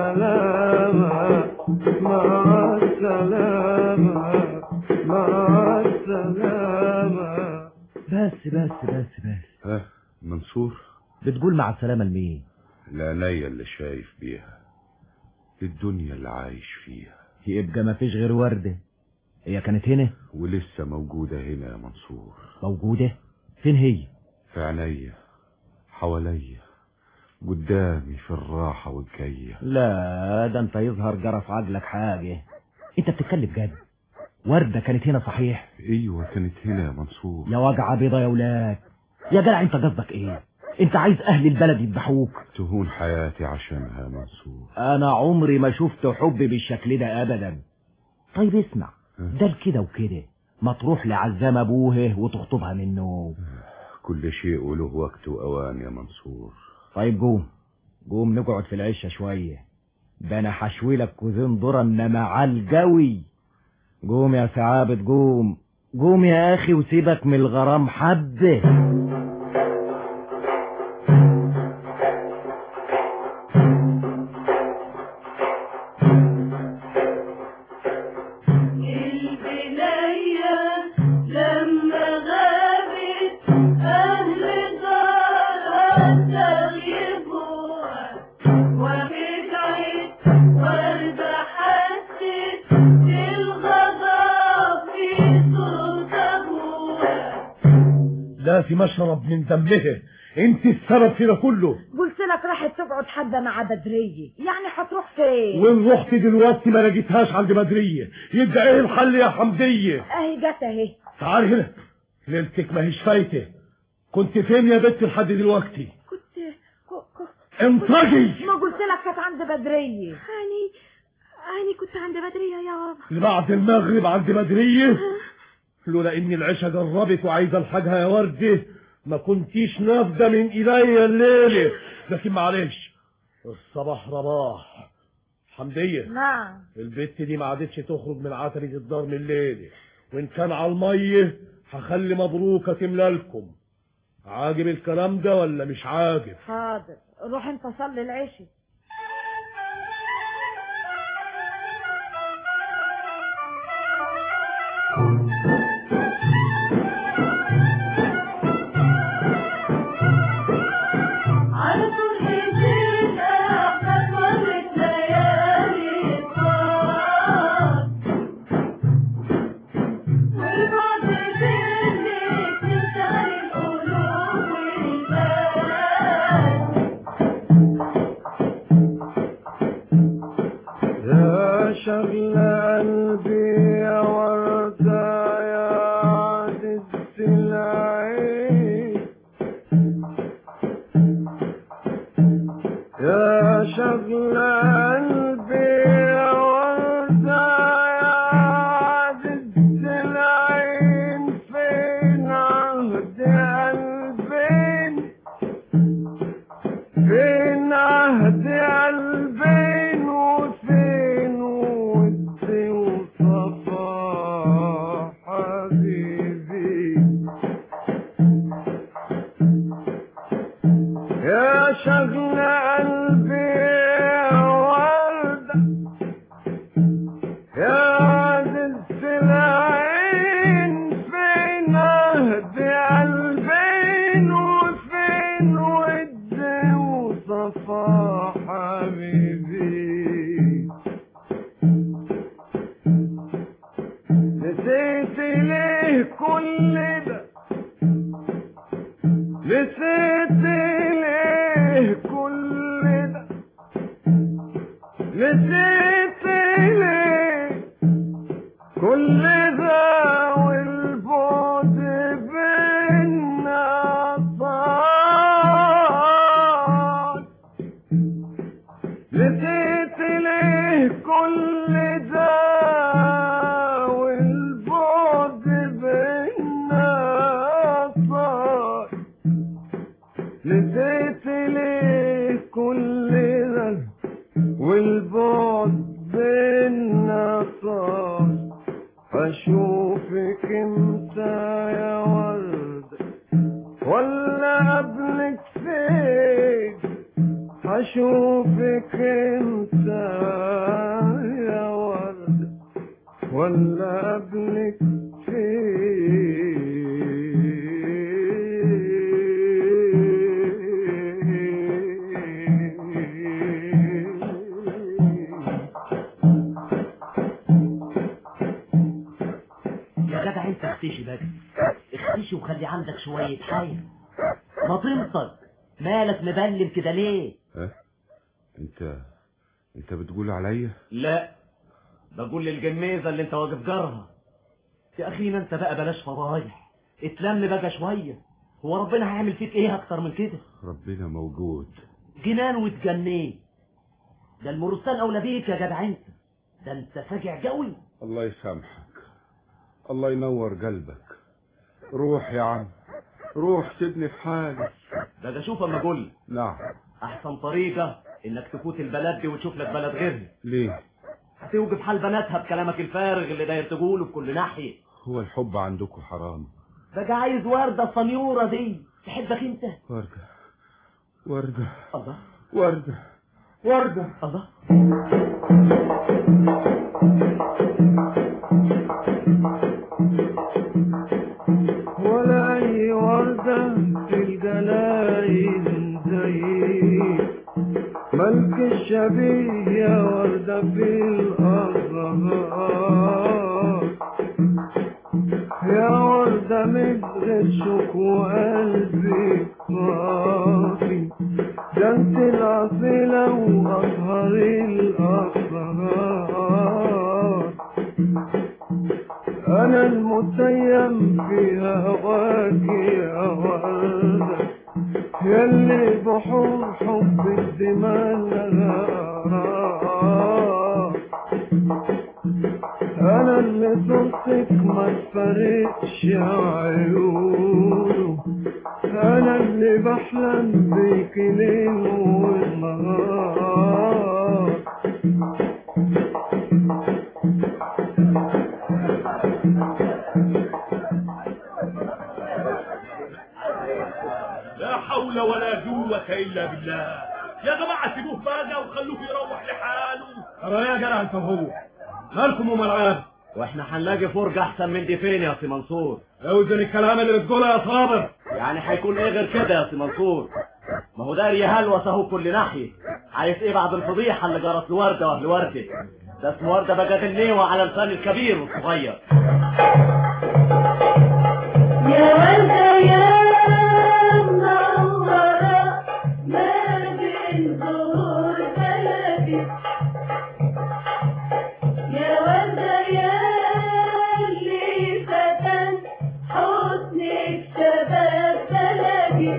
السلامة مع السلامة مع السلامة بس بس بس بس ها منصور بتقول مع السلامة لمين العناية اللي شايف بيها الدنيا اللي عايش فيها يبقى ما فيش غير وردة هي كانت هنا ولسه موجودة هنا يا منصور موجودة فين هي في عينيا حواليا قدامي في الراحة والجاية لا ده انت يظهر جرف عقلك حاجة انت بتتكلم جد وردة كانت هنا صحيح ايوه كانت هنا يا منصور يا وجعة بيضة يا ولاد يا جدع انت قصدك ايه انت عايز اهل البلد يذبحوك تهون حياتي عشانها يا منصور انا عمري ما شفت حب بالشكل ده ابدا طيب اسمع ده كده وكده ما تروح لعزام ابوه وتخطبها منه كل شيء وله وقت وأوان يا منصور طيب قوم قوم نقعد في العشة شوية ده انا حشويلك كوزين ذرة انما عالجوي قوم يا سعابد قوم قوم يا اخي وسيبك من الغرام حبه البنية لما غابت أهل دارها تغيبوها ورجعت وردة حست بالغضب في صوت أبوها لازم اشرب من دمها انت السبب في ده كله قلت لك راحت تقعد حبة مع بدرية يعني هتروح فين وين رحت دلوقتي ما لقيتهاش عند بدرية يبقى ايه الحل يا حمدية اهي جت اهي تعال هنا ليلتك ما هيش فايته كنت فين يا بنت لحد دلوقتي كنت ك- ك- انطقي ما قلت لك كانت عند بدرية هاني هاني كنت عند بدرية يا بابا بعد المغرب عند بدرية لولا ان العشاء جربت وعايزه الحاجها يا وردة ما كنتيش نافذة من ايديا الليلة لكن معلش الصباح رباح حمدية نعم البت دي ما عادتش تخرج من عتبة الدار من الليلة وان كان على المية هخلي مبروكة تملى لكم عاجب الكلام ده ولا مش عاجب حاضر روح انت صلي العشاء على طول حزين احمد مرت ليالي الصاد والبعد بينك تنسى القلوب والبال يا شغل قلبي يا وردة يا عدد العين يا شغل قلبي يا وردة يا عدد العين فين عهد قلبين فين عهد قلبين وفين ود وصفا حبيبي يا شغل قلبي يا وردة يا عدد العين فين عهد قلبين وفين ود وصفا حبيبي نسيت ليه كل ده نسيت ليه كل ده نسيت ليه كل ده والبعد بينا صار نسيت ليه كل ده والبعد بينا صار نسيت ليه كل ده والبعد بينا صار اشوفك امتى يا ورد ولا قبلك فين اشوفك امتى يا ورد ولا قبلك يا جدع انت اختشي بقى اختشي وخلي عندك شوية حياة ما تنطق مالك مبلم كده ليه ها انت انت بتقول عليا لا بقول للجميزة اللي انت واقف جارها يا اخينا انت بقى بلاش فضايح اتلم بقى شوية هو ربنا هيعمل فيك ايه اكتر من كده ربنا موجود جنان وتجنيه ده المرسال اولى بيك يا جدع انت ده انت فاجع قوي الله يسامحك الله ينور قلبك روح يا عم روح سيبني في حالي بقى شوف اما اقول نعم احسن طريقة انك تفوت البلد دي وتشوف لك بلد غيرها ليه هتوقف حال بناتها بكلامك الفارغ اللي داير تقوله في كل ناحية هو الحب عندكم حرام بقى عايز وردة الصنيورة دي تحبك انت وردة وردة الله وردة وردة الله ولا أي وردة في الجناين زيك ملك الشبيه يا وردة في الأزهار يا وردة مثل الشوك وقلبي صافي ده انت الأصيلة وأطهر الأسرار أنا المتيم في هواك يا وردة يلي بحور حب الدماء نهار أنا اللي صوتك ما تفرقش عيونه أنا اللي بحلم بيك ليل ونهار قوة إلا بالله يا جماعة سيبوه بقى وخلوه يروح لحاله ترى يا جدع انت وهو مالكم وملعب واحنا هنلاقي فرجة احسن من دي فين يا سي منصور اوزن الكلام اللي بتقوله يا صابر يعني هيكون ايه غير كده يا سي منصور ما هو داري هلوس اهو كل ناحية عايز ايه بعد الفضيحة اللي جرت لوردة واهل وردة ده اسمه وردة بقى النيوة على لسان الكبير والصغير يا وردة يا منورة ما بين زهور بلدي يا وردة يا اللي فتن حسنك شباب بلدي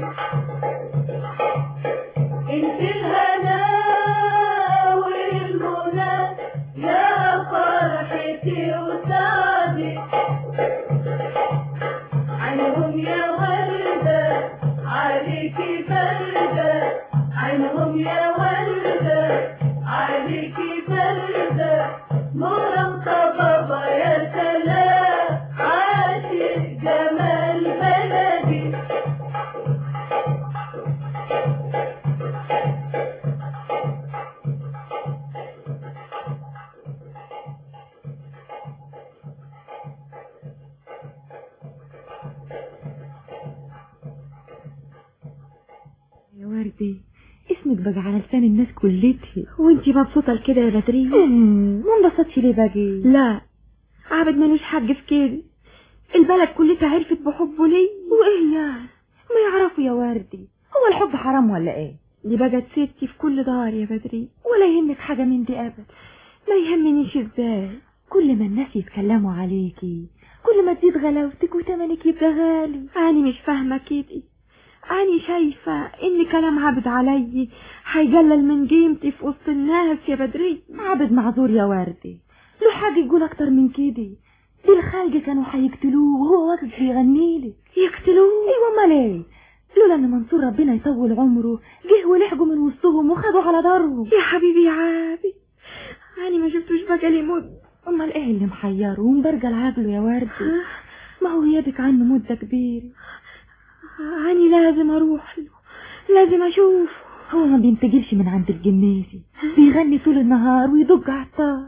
انت الهنا والمنى يا فرحتي وسعدي عنهم يا وردة عليكي بردة عنهم يا وردة عليكي بردة مرمطة بابا يا سلام عاشق جمال بلدي يا وردي اسمك بقى على لسان الناس كلتها وانتي مبسوطة كده يا بدرية ما انبسطتش ليه باجي لا عبد ملوش حق في كده البلد كلتها عرفت بحبه ليه وايه يعني ما يعرفوا يا وردي هو الحب حرام ولا ايه دي بقت ستي في كل دار يا بدري ولا يهمك حاجة من دي ابدا ما يهمنيش ازاي كل ما الناس يتكلموا عليكي كل ما تزيد غلاوتك وتمنك يبقى غالي أنا مش فاهمة كده أنا شايفة إن كلام عبد علي هيقلل من قيمتي في وسط الناس يا بدري عبد معذور يا وردي له حاجة يقول أكتر من كده دي الخالق كانوا هيقتلوه وهو واقف بيغنيلك يقتلوه ايوه امال ايه لولا ان منصور ربنا يطول عمره جه ولحقوا من وسطهم وخدوا على داره يا حبيبي يا عابد انا ما شفتوش بقى لي مد امال ايه اللي محيره ومبرجل عقله يا وردي ما هو غيابك عنه مدة كبيرة أنا لازم أروح له لازم أشوفه هو ما بينتجلش من عند الجمازي بيغني طول النهار ويدق على الطار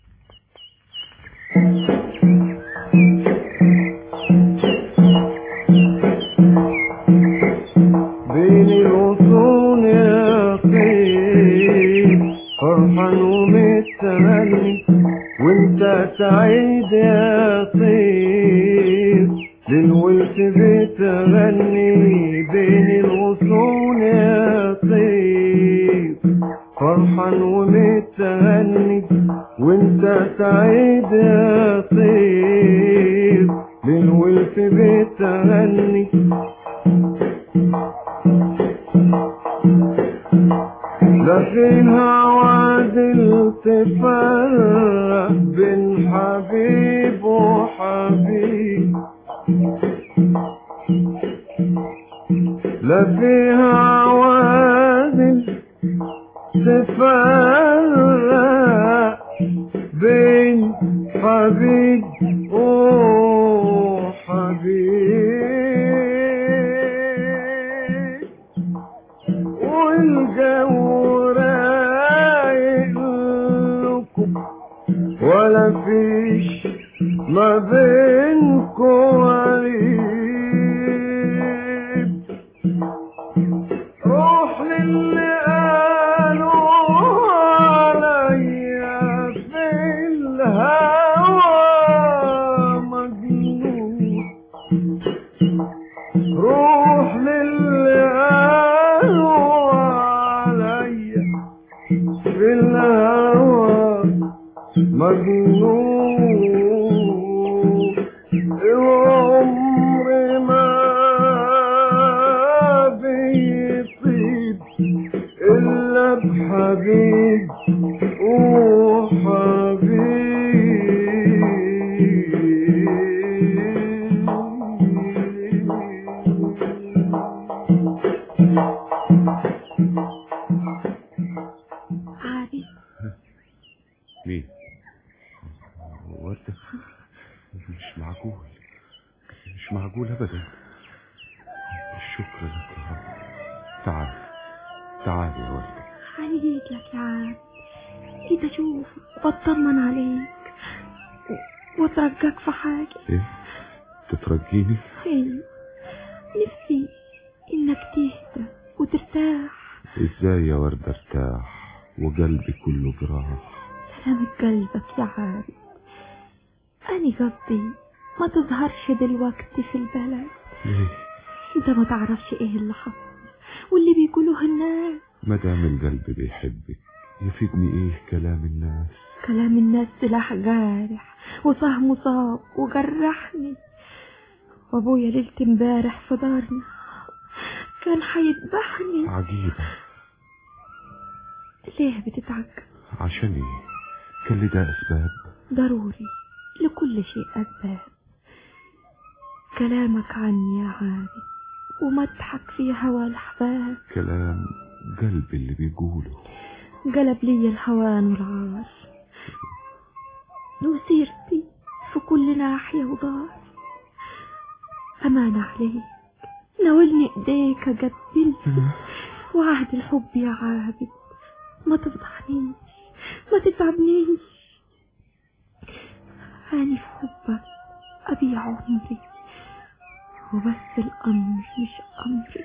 بين الغصون يا طيب فرحان ومتهني وانت سعيد يا طيب للولد بتغني بين الغصون يا طيب فرحان ومتهني وانت سعيد يا طيب للولد بتغني لا فيها وعدل تفرق بين حبيب وحبيب لا فيها عوادل تفرق بين حبيب وحبيب والجو رايق لكم ولا فيش ما بينكم قريب روح للي قالوا عليا في الهوى مجنون روح للي قالوا عليا في الهوى مجنون العمر ما بيطيب إلا بحبيب عابد مين وردة مش معقول مش معقول ابدا الشكر لك يا رب تعال تعالي يا وردة أنا جيت لك يا عم جيت أشوفك وأطمن عليك و- وأترجاك في حاجة ايه تترجيني أيوة نفسي إنك تهدى وترتاح ازاي يا وردة ارتاح وقلبي كله جراح سلامة قلبك يا عارف أنا قصدي ما تظهرش دلوقتي في البلد ليه انت ما تعرفش ايه اللي حصل واللي بيقولوه الناس مدام القلب بيحبك يفيدني ايه كلام الناس كلام الناس سلاح جارح وفهمه صاب وجرحني وابويا ليلة امبارح في دارنا كان هيذبحني عجيبة ليه بتتعجب عشان ايه كان لي ده اسباب ضروري لكل شيء أسباب كلامك عني يا عارف ومدحك في هوى الأحباب كلام قلبي اللي بيقوله قلب لي الهوان والعار وسيرتي في كل ناحية ودار أمان عليك ناولني ايديك اقبلك وعهد الحب يا عابد ما تفضحنيش ما تتعبنيش أنا في حبك أبيع عمري وبس الأمر مش أمري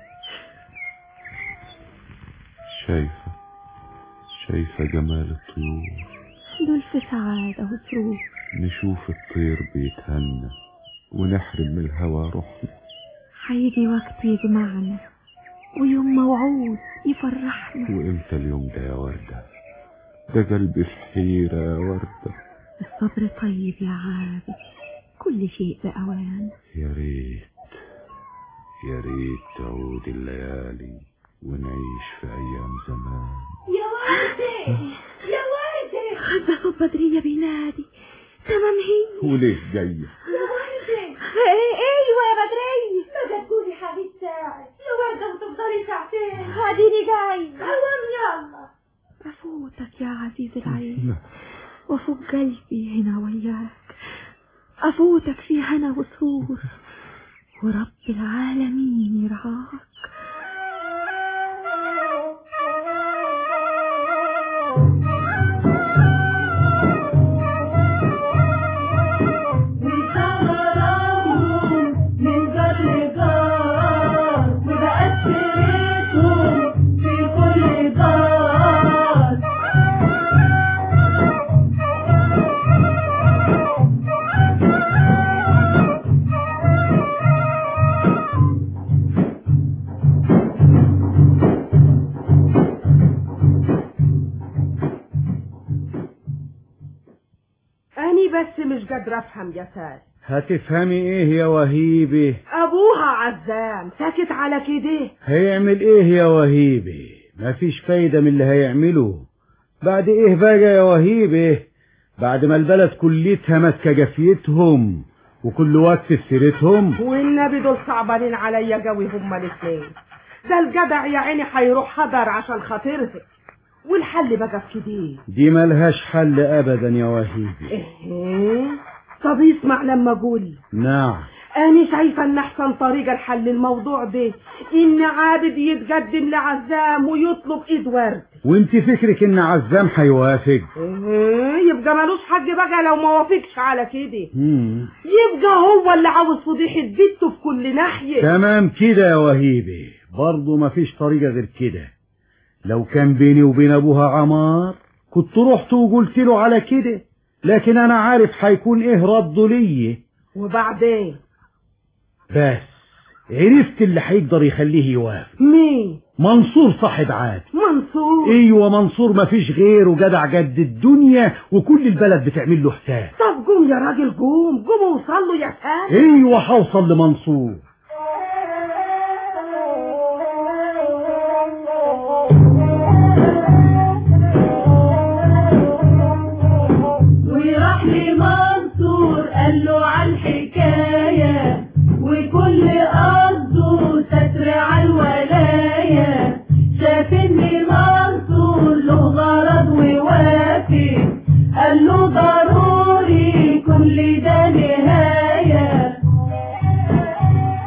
شايفة شايفة جمال الطيور دول في سعادة وسرور نشوف الطير بيتهنى ونحرم من الهوى روحنا هيجي وقت يجمعنا ويوم موعود يفرحنا وامتى اليوم ده يا وردة ده قلبي في حيرة يا وردة الصبر طيب يا عابد كل شيء بأوان يا ريت يا ريت تعود الليالي ونعيش في أيام زمان يا وردة يا وردة ده صوت بدرية بينادي تمام هي وليه جاية يا وردة ايوه يا بدرية ما تقولي حبيب ساعة يا وردة وتفضلي ساعتين اديني جاي هوام يلا أفوتك يا عزيز العين وفوق قلبي هنا وياك أفوتك في هنا وسرور ورب العالمين يرعاك وشغلهم من جر جار وبقت سيرتهم في كل دار أني بس مش قادرة أفهم يا سال هتفهمي ايه يا وهيبي أبوها عزام ساكت على كده هيعمل ايه يا وهيبي مفيش فايدة من اللي هيعمله بعد ايه بقى يا وهيبي بعد ما البلد كلتها ماسكة جفيتهم وكل وقت في سيرتهم والنبي دول صعبانين عليا قوي هما الاتنين ده الجدع يا عيني هيروح حضر عشان خاطرها والحل بقى في كده دي ملهاش حل ابدا يا وهيبي ايه طب اسمع لما اقول نعم انا شايفه ان احسن طريقه لحل الموضوع ده ان عابد يتقدم لعزام ويطلب ايد ورد وانت فكرك ان عزام هيوافق ايه يبقى ملوش حق بقى لو ما وافقش على كده مم. يبقى هو اللي عاوز فضيحه بيته في كل ناحيه تمام كده يا وهيبي برضه مفيش طريقة غير كده لو كان بيني وبين ابوها عمار كنت رحت وقلت له على كده لكن انا عارف هيكون ايه رده ليا وبعدين بس عرفت اللي هيقدر يخليه يوافق مين منصور صاحب عاد منصور ايوه منصور مفيش غيره جدع جد الدنيا وكل البلد بتعمل له حساب طب قوم يا راجل قوم قوم وصل له يا سام ايوه هوصل لمنصور وراح لمنصور قال له على الحكاية وكل قصده ستر على الولاية شاف ان منصور له غرض ووافق قال له ضروري كل ده نهاية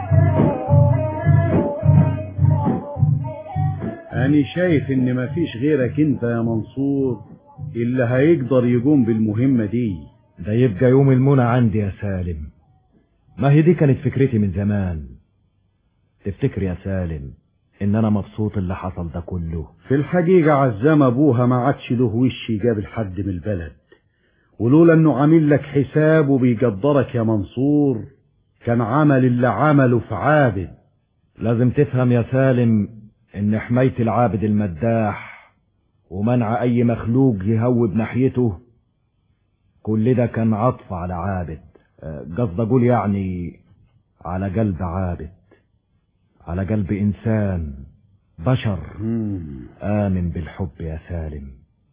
شايف ان مفيش غيرك انت يا منصور اللي هيقدر يقوم بالمهمة دي ده يبقى يوم المنى عندي يا سالم ما هي دي كانت فكرتي من زمان تفتكر يا سالم ان انا مبسوط اللي حصل ده كله في الحقيقة عزام ابوها ما عادش له وش يقابل حد من البلد ولولا انه عامل لك حساب وبيقدرك يا منصور كان عمل اللي عمله في عابد لازم تفهم يا سالم ان حماية العابد المداح ومنع اي مخلوق يهوب ناحيته كل ده كان عطف على عابد آه، قصد اقول يعني على قلب عابد على قلب انسان بشر امن بالحب يا سالم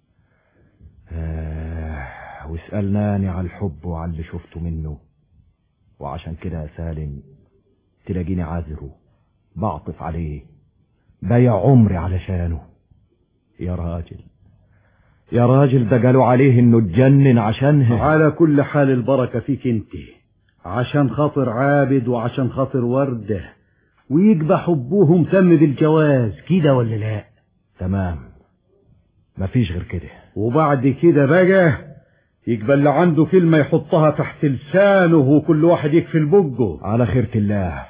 آه واسألناني على الحب وعلى اللي شفته منه وعشان كده يا سالم تلاقيني عاذره بعطف عليه بيع عمري علشانه يا راجل يا راجل ده قالوا عليه انه اتجنن عشانها على كل حال البركة فيك انت عشان خاطر عابد وعشان خاطر وردة ويجبى حبوهم تم بالجواز كده ولا لا تمام مفيش غير كده وبعد كده بقى يقبل اللي عنده كلمة يحطها تحت لسانه وكل واحد يكفي بقه على خيرة الله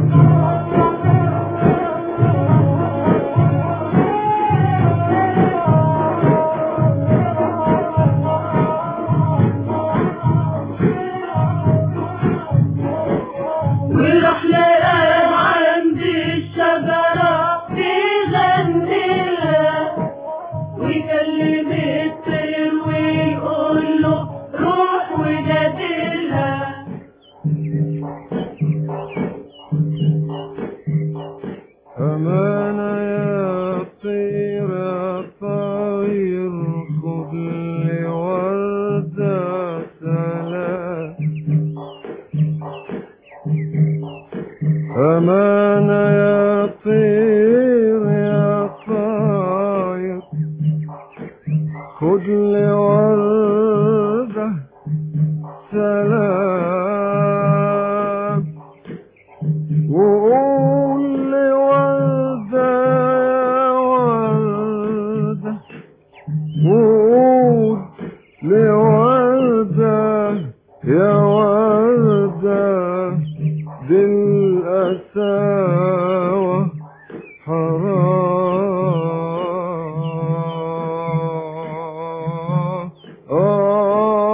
وراح لقاه عند الشجرة بيغنيها ويكلم الطير ويقول له روح وجادلها أمانة يا طير يا طاير خد لي وردة سلام أمانة يا طير يا طاير خد لي وردة سلام وقول لي وردة يا وردة وقول لي وردة يا وردة بالأساوة حرام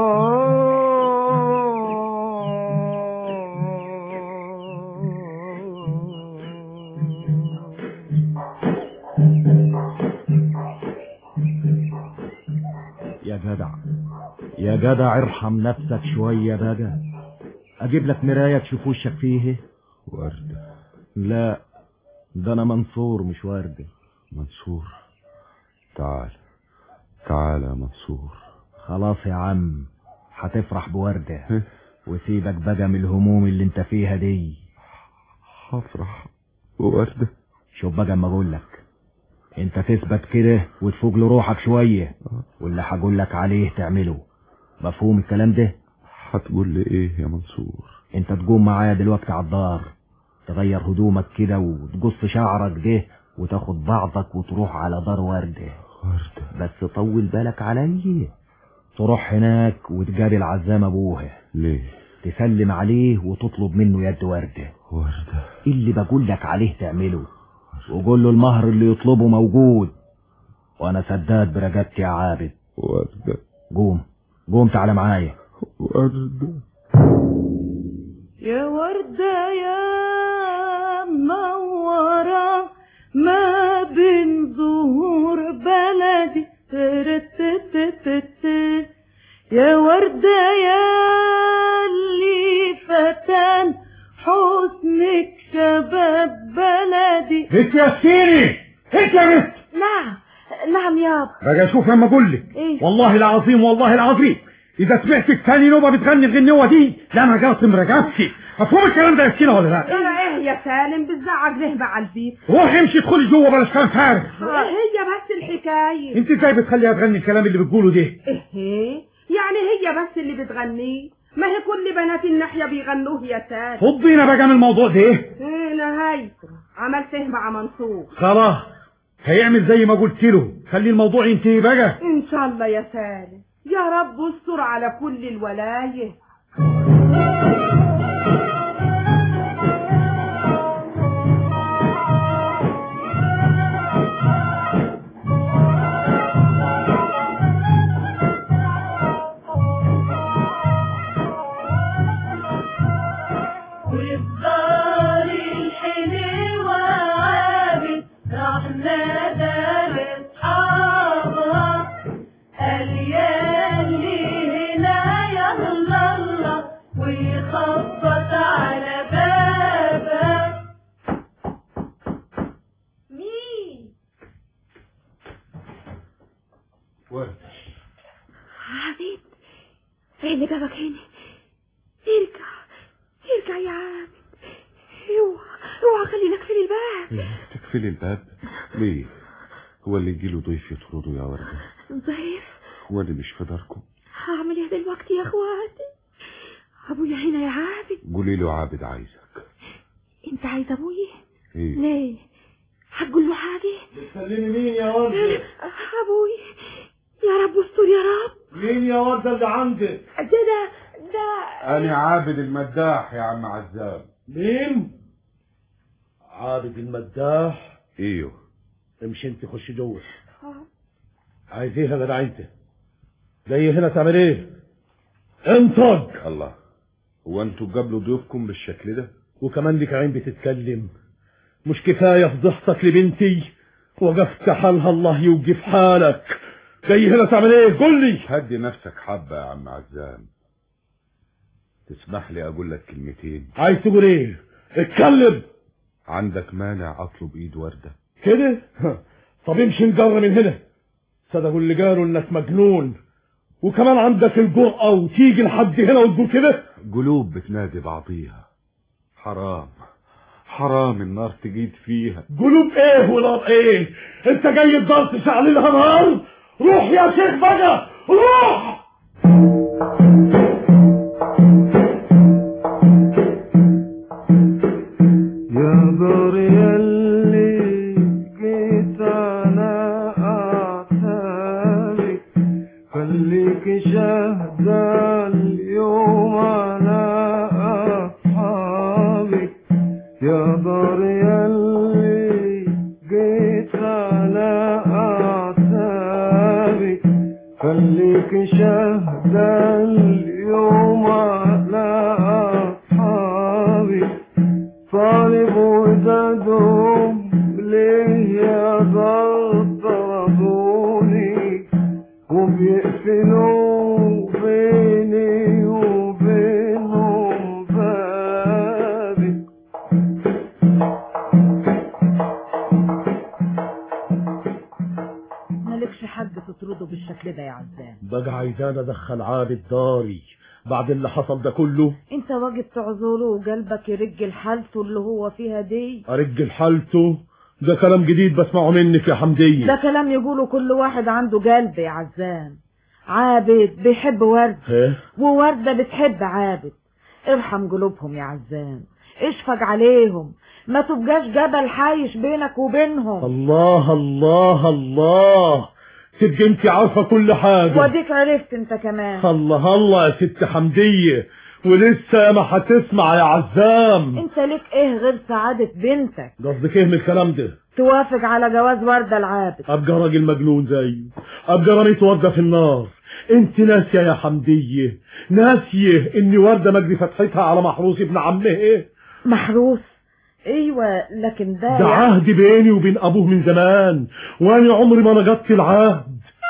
يا جدع يا جدع ارحم نفسك شوية بقى اجيب لك مراية تشوف وشك فيه وردة لا ده انا منصور مش وردة منصور تعال تعال يا منصور خلاص يا عم هتفرح بوردة وسيبك بقى من الهموم اللي انت فيها دي هفرح بوردة شوف بقى اما اقول لك انت تثبت كده وتفوق لروحك شوية واللي هقول لك عليه تعمله مفهوم الكلام ده هتقول لي ايه يا منصور انت تقوم معايا دلوقتي على الدار تغير هدومك كده وتقص شعرك ده وتاخد بعضك وتروح على دار وردة وردة بس طول بالك عليا تروح هناك وتقابل عزام ابوها ليه تسلم عليه وتطلب منه يد وردة وردة اللي بقول لك عليه تعمله وقول له المهر اللي يطلبه موجود وانا سداد برقبتي يا عابد وردة قوم قوم تعالى معايا وردة يا وردة يا منورة ما بين ظهور بلدي ترتتتت. يا وردة يا اللي فتان حسنك شباب بلدي انت يا سيري انت يا بنت نعم نعم يابا بقى شوف لما اقول لك ايه والله العظيم والله العظيم اذا سمعتك تاني نوبه بتغني الغنوه دي لا انا قاطم رقبتي مفهوم الكلام ده يا سكينه ولا لا ترى ايه يا سالم بتزعج ليه مع البيت روحي امشي ادخلي جوه بلاش كلام فارغ ايه هي بس الحكايه انت ازاي بتخليها تغني الكلام اللي بتقوله ده ايه يعني هي بس اللي بتغنيه ما هي كل بنات الناحيه بيغنوه يا سالم فضينا بقى من الموضوع ده ايه نهايته عملت ايه مع منصور خلاص هيعمل زي ما قلت له خلي الموضوع ينتهي بقى ان شاء الله يا سالم يا رب استر على كل الولايه والدار الحلوة عابد راح نادى لاصحابها قال يا اللي هنا يلا الله ويخبط على بابك مين عابد ايه اللي جابك هنا ارجع ارجع يا عابد اوعى اوعى خلي نقفل الباب تقفلي الباب ليه هو اللي يجيله ضيف يطرده يا وردة ضيف هو اللي مش في داركم هعمل ايه دلوقتي يا اخواتي ابويا هنا يا عابد قولي له عابد عايزك انت عايز ابويا ايه ليه هتقول له حاجه بتكلمي مين يا وردة ابوي يا رب استر يا رب مين يا وردة اللي عندك ده ده ده انا عابد المداح يا عم عزام مين عابد المداح ايوه امشي انت خش جوه آه. عايز ايه يا جدع انت جاي هنا تعمل ايه انطق الله هو انتوا قبلوا ضيوفكم بالشكل ده وكمان لك عين بتتكلم مش كفايه فضحتك لبنتي وقفت حالها الله يوقف حالك جاي هنا تعمل ايه قول لي هدي نفسك حبة يا عم عزام تسمح لي اقول لك كلمتين عايز تقول ايه اتكلم عندك مانع اطلب ايد وردة كده طب امشي نجر من هنا صدقوا اللي قالوا انك مجنون وكمان عندك الجرأة وتيجي لحد هنا وتقول كده قلوب بتنادي بعضيها حرام حرام النار تجيد فيها قلوب ايه ونار ايه انت جاي الدار تشعل لها نار روح يا شيخ بقى روح يا دار يلي جيت على أعتابك خليك شهدة اليوم على أصحابك يا دار يلي جيت على أعتابك خليك شهدة اليوم على أصحابك طالب وزادهم ليه يا دار طردوني وبيقفلوا بيني وبينهم بابك مالكش حد تطرده بالشكل ده يا عزام بقى عايزان ادخل عابد داري بعد اللي حصل ده كله انت واجب تعذره وقلبك يرج حالته اللي هو فيها دي ارجل حالته ده كلام جديد بسمعه منك يا حمدية ده كلام يقوله كل واحد عنده قلب يا عزام عابد بيحب ورد ايه ووردة بتحب عابد ارحم قلوبهم يا عزام اشفق عليهم ما تبقاش جبل حايش بينك وبينهم الله الله الله تبقى انت عارفة كل حاجة واديك عرفت انت كمان الله الله يا ست حمدية ولسه ما هتسمع يا عزام انت ليك ايه غير سعادة بنتك قصدك ايه من الكلام ده توافق على جواز وردة العابد ابقى راجل مجنون زيه ابقى رميت وردة في النار انت ناسية يا حمدية ناسية ان وردة مجدي فتحتها على محروس ابن عمه ايه محروس ايوه لكن ده ده يعني- عهد بيني وبين ابوه من زمان وانا عمري ما نقضت العهد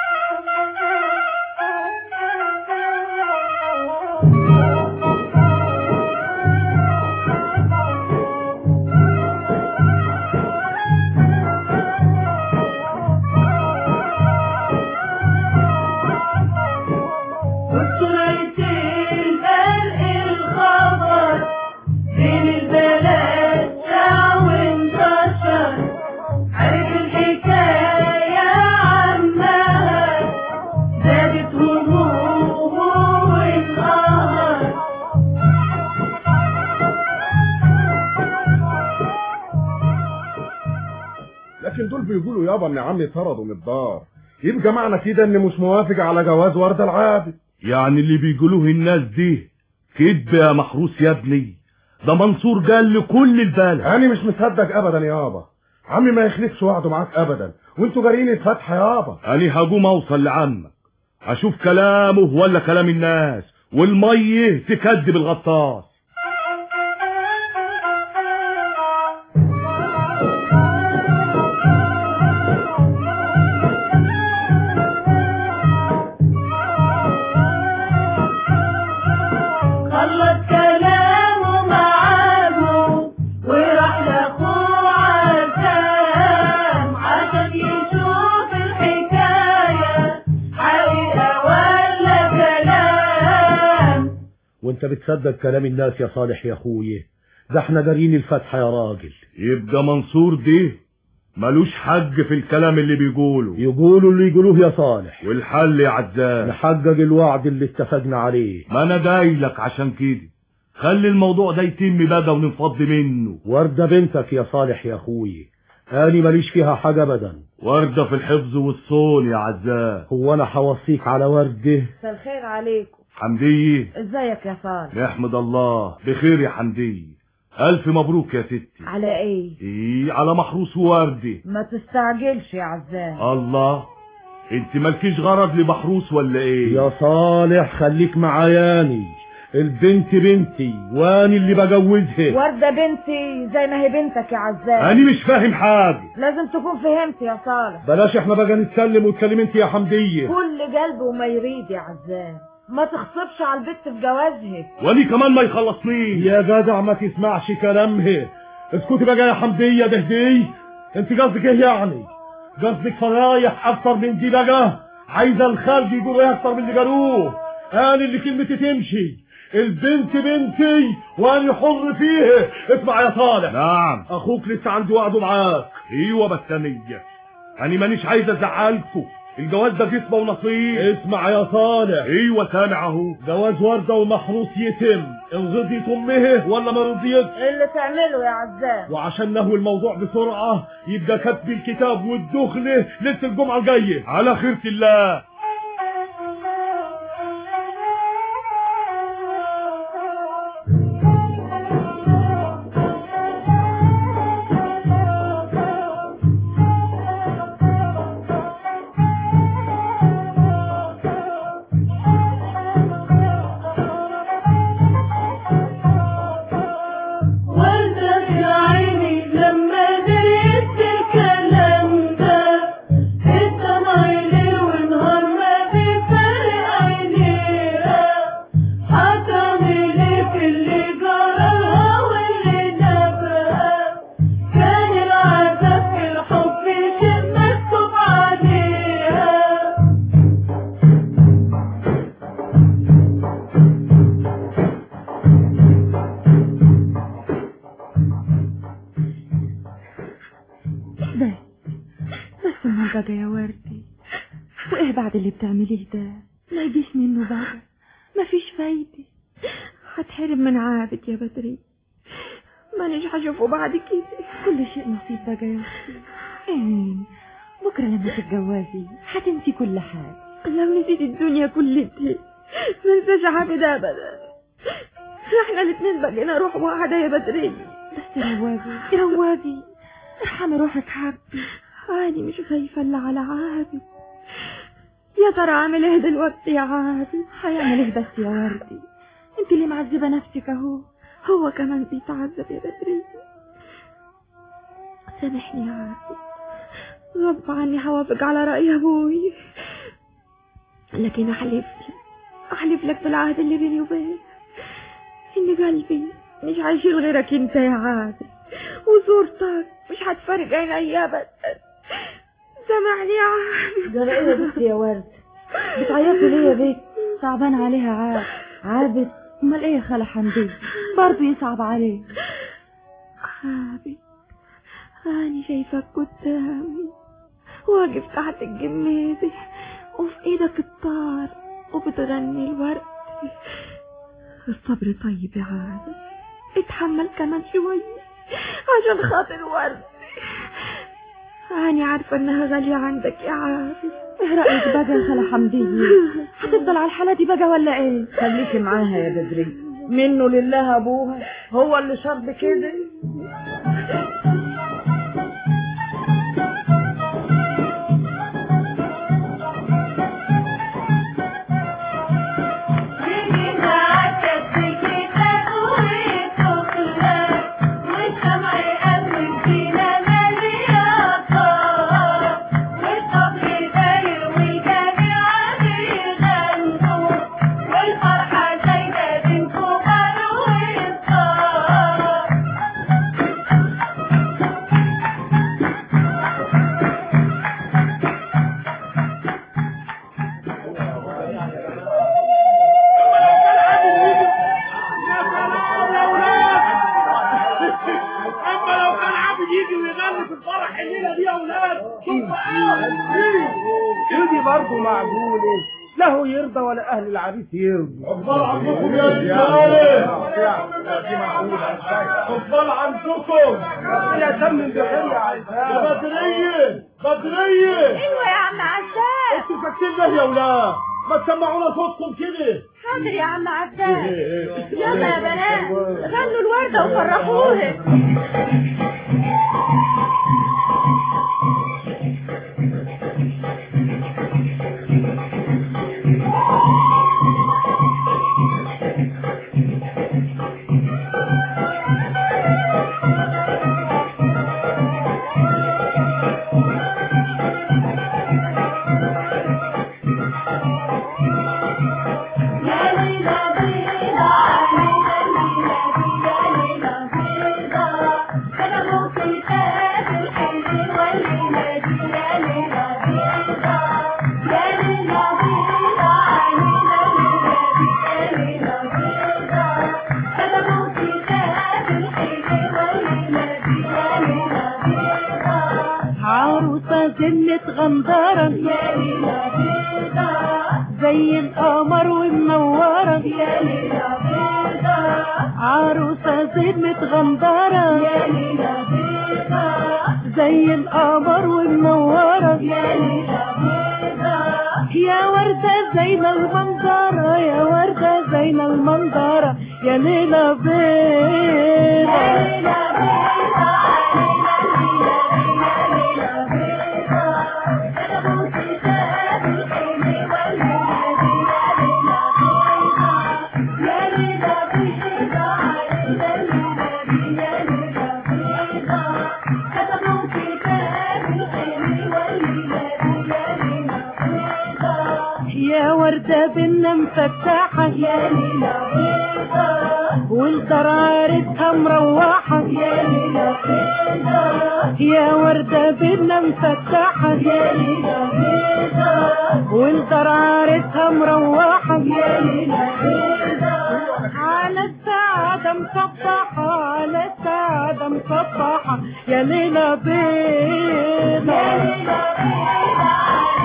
وسريتين فرق الخبر بين البلد شاع وانتشر عرف الحكاية عمها زادت همومه وانقهر لكن دول بيقولوا يابا ان عمي طرده من الدار يبقى معنى كده ان مش موافق على جواز وردة العابد يعني اللي بيقولوه الناس دي كذب يا محروس يا ابني ده منصور قال لكل البلد انا مش مصدق ابدا يابا عمي ما يخلفش وعده معاك ابدا وانتوا جارين الفتحة يابا انا هقوم اوصل لعمك اشوف كلامه ولا كلام الناس والميه تكذب الغطاس خلص كلامه معاهم وراح لاخوه عزام عشان يشوف الحكاية حقيقة ولا كلام وانت بتصدق كلام الناس يا صالح يا اخويا ده احنا جارين الفتحة يا راجل يبقى منصور دي ملوش حق في الكلام اللي بيقوله يقولوا اللي يقولوه يا صالح والحل يا عزام نحقق الوعد اللي اتفقنا عليه ما انا دايلك عشان كده خلي الموضوع ده يتم بقى وننفض منه وردة بنتك يا صالح يا اخويا اني ماليش فيها حاجة ابدا وردة في الحفظ والصون يا عزام هو انا حوصيك على وردة مساء الخير عليكم حمدية ازيك يا صالح نحمد الله بخير يا حمدية ألف مبروك يا ستي على ايه إيه على محروس ووردة ما تستعجلش يا عزام الله انت مالكيش غرض لمحروس ولا ايه يا صالح خليك معاياني البنت بنتي واني اللي بجوزها وردة بنتي زي ما هي بنتك يا عزام انا مش فاهم حاجة لازم تكون فهمت يا صالح بلاش احنا بقى نتكلم وتكلم انت يا حمدية كل قلب وما يريد يا عزام ما تخصبش على البت في جوازها واني كمان ما يخلصنيش يا جدع ما تسمعش كلامها اسكتي بقى يا حمدية دهدي انت قصدك ايه يعني قصدك فرايح اكتر من دي بقى عايزه الخالد يقول ايه اكتر من اللي قالوه انا اللي كلمتي تمشي البنت بنتي وانا حر فيها اسمع يا صالح نعم اخوك لسه عنده وعده معاك ايوه بسامية انا مانيش عايز ازعلكوا الجواز ده جسمه ونصيب اسمع يا صالح ايوه سامع اهو جواز وردة ومحروس يتم ان رضيت امه ولا ما رضيتش اللي تعمله يا عزام وعشان نهوي الموضوع بسرعة يبقى كتب الكتاب والدخلة ليلة الجمعة الجاية على خيرة الله وردة يا عيني لما دريت الكلام ده الدمع ليل ونهار ما بيفرق عينيها هتعمل ايه في اللي جرالها واللي نبها كان العذاب في الحب شيء مكتوب عليها بس بس المنطقة يا وردي وايه بعد اللي بتعمليه ده ما يجيش منه بقى مفيش فايدة هتحرم من عابد يا بدري مانيش هشوفه بعد كده كل شيء نصيب بقى يا اختي ايه بكرة لما تتجوزي هتنسي كل حاجة لو نسيت الدنيا كلها ما انساش عابد ابدا احنا الاتنين بقينا روح واحدة يا بدري بس رواجي رواجي ارحمي روحك حبي عادي مش خايفة الا على عابد يا ترى عامل ايه دلوقتي يا عابد هيعمل ايه بس يا وردي انت اللي معذبة نفسك اهو هو كمان بيتعذب يا بدري سامحني يا عابد غصب عني هوافق على رأي ابوي لكن احلف لك احلف لك بالعهد اللي بيني وبينك ان قلبي مش هيشيل غيرك انت يا عادل وصورتك مش هتفارق عيني ابدا سامحني يا عادل ده ايه يا بنت يا ورد بتعيطي ليه يا بنت صعبان عليها عاد عابد امال ايه يا خالة حمدي برضه يصعب عليه عابد أنا شايفك قدامي واقف تحت الجميزة وفي ايدك الطار وبتغني الورد الصبر طيب يا عادل اتحمل كمان شوية عشان خاطر ورد أنا عارفة إنها غالية عندك يا عارف ايه رأيك بقى يا خالة حمدية هتفضل على الحالة دي بقى ولا ايه خليكي معاها يا بدري منه لله ابوها هو اللي شرب كده اما لو كان عابد يجي ويغني في الفرح الليله دي يا اولاد دي برضه معقولة له يرضى ولا اهل العريس يرضوا عقبال عندكم يا رجاله عقبال عندكم يا تم بخير يا عزام يا بدريه بدريه ايوه يا عم عزام انتوا ساكتين ليه يا اولاد ما تسمعونا صوتكم كده حاضر يا عم عزام يلا يا بنات غنوا الوردة وفرحوها عروسة زنة غندرة زي القمر ومنورة عروسة زنة غندرة زي القمر ومنورة يا وردة زين المنظرة يا وردة زين المنظرة يا ليلى بيضة يا وردة بينا مفتحة يا ليلى بيضة والدار عارتها مروحة يا ليلى بيضة يا وردة بينا مفتحة يا ليلى بيضة والدار عارتها مروحة يا ليلى بيضة على السعادة مصبحة على السعادة مصبحة يا ليلى بيضة يا ليلى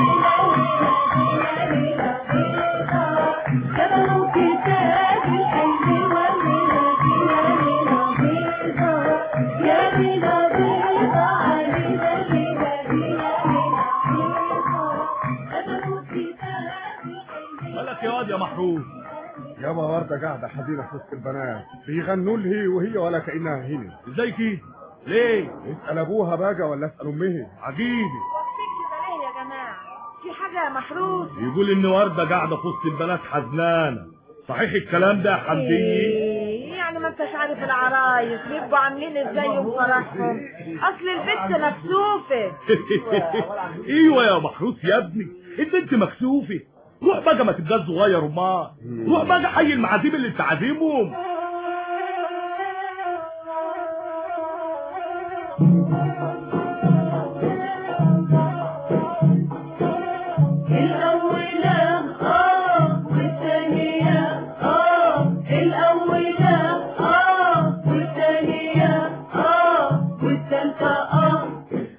مالك يا واد يا محروس يابا وردة قاعدة حزينة في وسط البنات بيغنوا لها وهي ولا كأنها هنا ازاي كده ليه اسأل أبوها بقى ولا اسأل أمها عجيب يا جماعة في حاجة يا محروس يقول ان ورده قاعده في وسط البنات حزنانه صحيح الكلام ده يا حمديه إيه، يعني ما انتش عارف العرايس بيبقوا عاملين ازاي يوم فرحهم اصل البنت مكسوفة ايوه يا محروس يا ابني البنت مكسوفه روح بقى ما تبقاش صغير امال روح بقى حي المعازيم اللي انت عازمهم الأولى آه والثانية آه الأولى آه والثانية آه والثالثة آه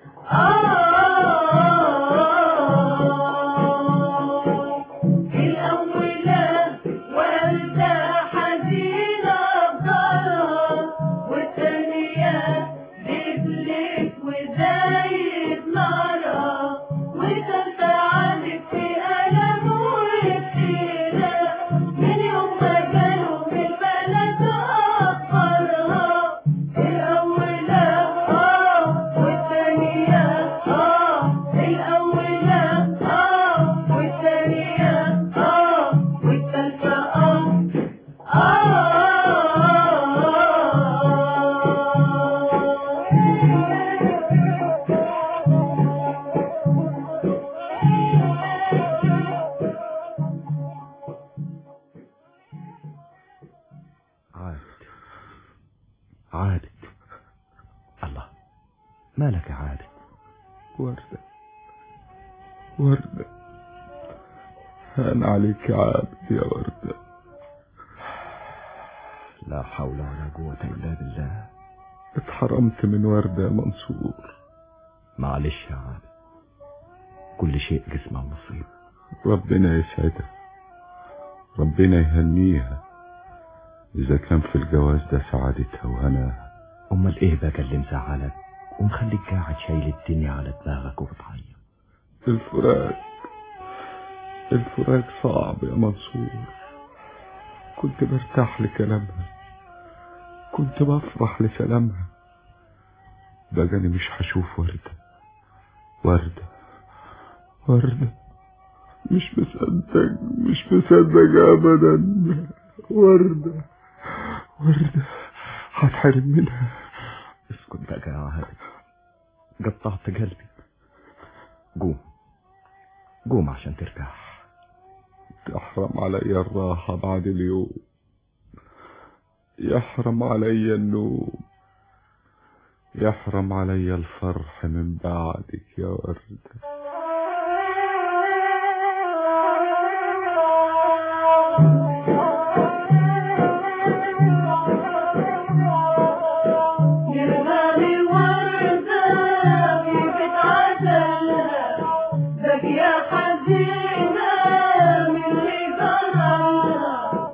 آه الأولى وردة حزينة بضرة والثانية دبلت وزايد مالك يا عابد وردة وردة هان عليك يا عابد يا وردة لا حول ولا قوة إلا بالله اتحرمت من وردة يا منصور معلش يا عابد كل شيء جسمه نصيب ربنا يسعدها ربنا يهنيها إذا كان في الجواز ده سعادتها وهناها أمال إيه بقى اللي مزعلك ومخليك قاعد شايل الدنيا على دماغك وبتعيط الفراق الفراق صعب يا منصور كنت برتاح لكلامها كنت بفرح لسلامها بقى أنا مش هشوف وردة وردة وردة مش مصدق مش مصدق أبدا وردة وردة هتحرم منها اسكت بقى يا عابد قطعت قلبي قوم قوم عشان ترتاح تحرم علي الراحة بعد اليوم يحرم علي النوم يحرم علي الفرح من بعدك يا وردة جرغالي وردة في بيت عسلها باقية حزينة من اللي جرالها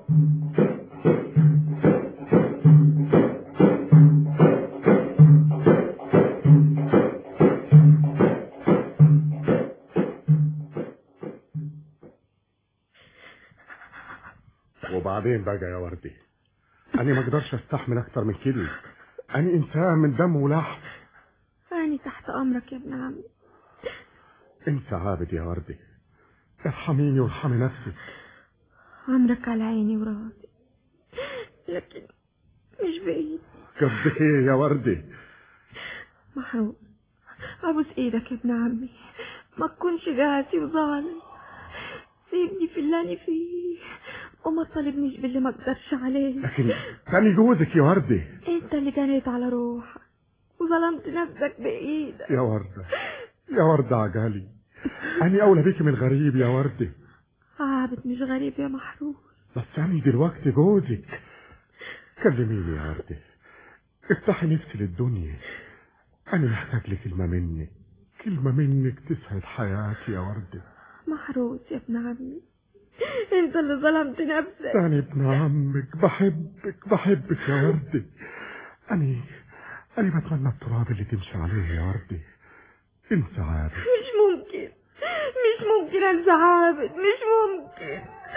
وبعدين بقى يا وردي انا ما اقدرش استحمل اكتر من كده انا انسان من دم ولحم أنا تحت أمرك يا ابن عمي انت عابد يا وردي ارحميني وارحمي نفسك عمرك على عيني وراسي لكن مش بإيدي قصدك ايه يا وردي محروس أبوس إيدك يا ابن عمي ما تكونش قاسي وظالم سيبني في اللي أنا فيه وما تطالبنيش باللي ما اقدرش عليه لكن تاني جوزك يا وردي انت اللي جنيت على روحك وظلمت نفسك بإيدك يا وردة يا وردة عجالي أنا أولى بيك من الغريب يا وردة عابد مش غريب يا محروس بس أنا دلوقتي جوزك كلميني يا وردة افتحي نفسي للدنيا أنا محتاج لكلمة منك كلمة منك تسعد حياتي يا وردة محروس يا ابن عمي انت اللي ظلمت نفسك أنا ابن عمك بحبك بحبك يا وردة أنا أنا بتمنى التراب اللي تمشي عليه يا وردة انسى عابد مش ممكن مش ممكن انسى عابد مش ممكن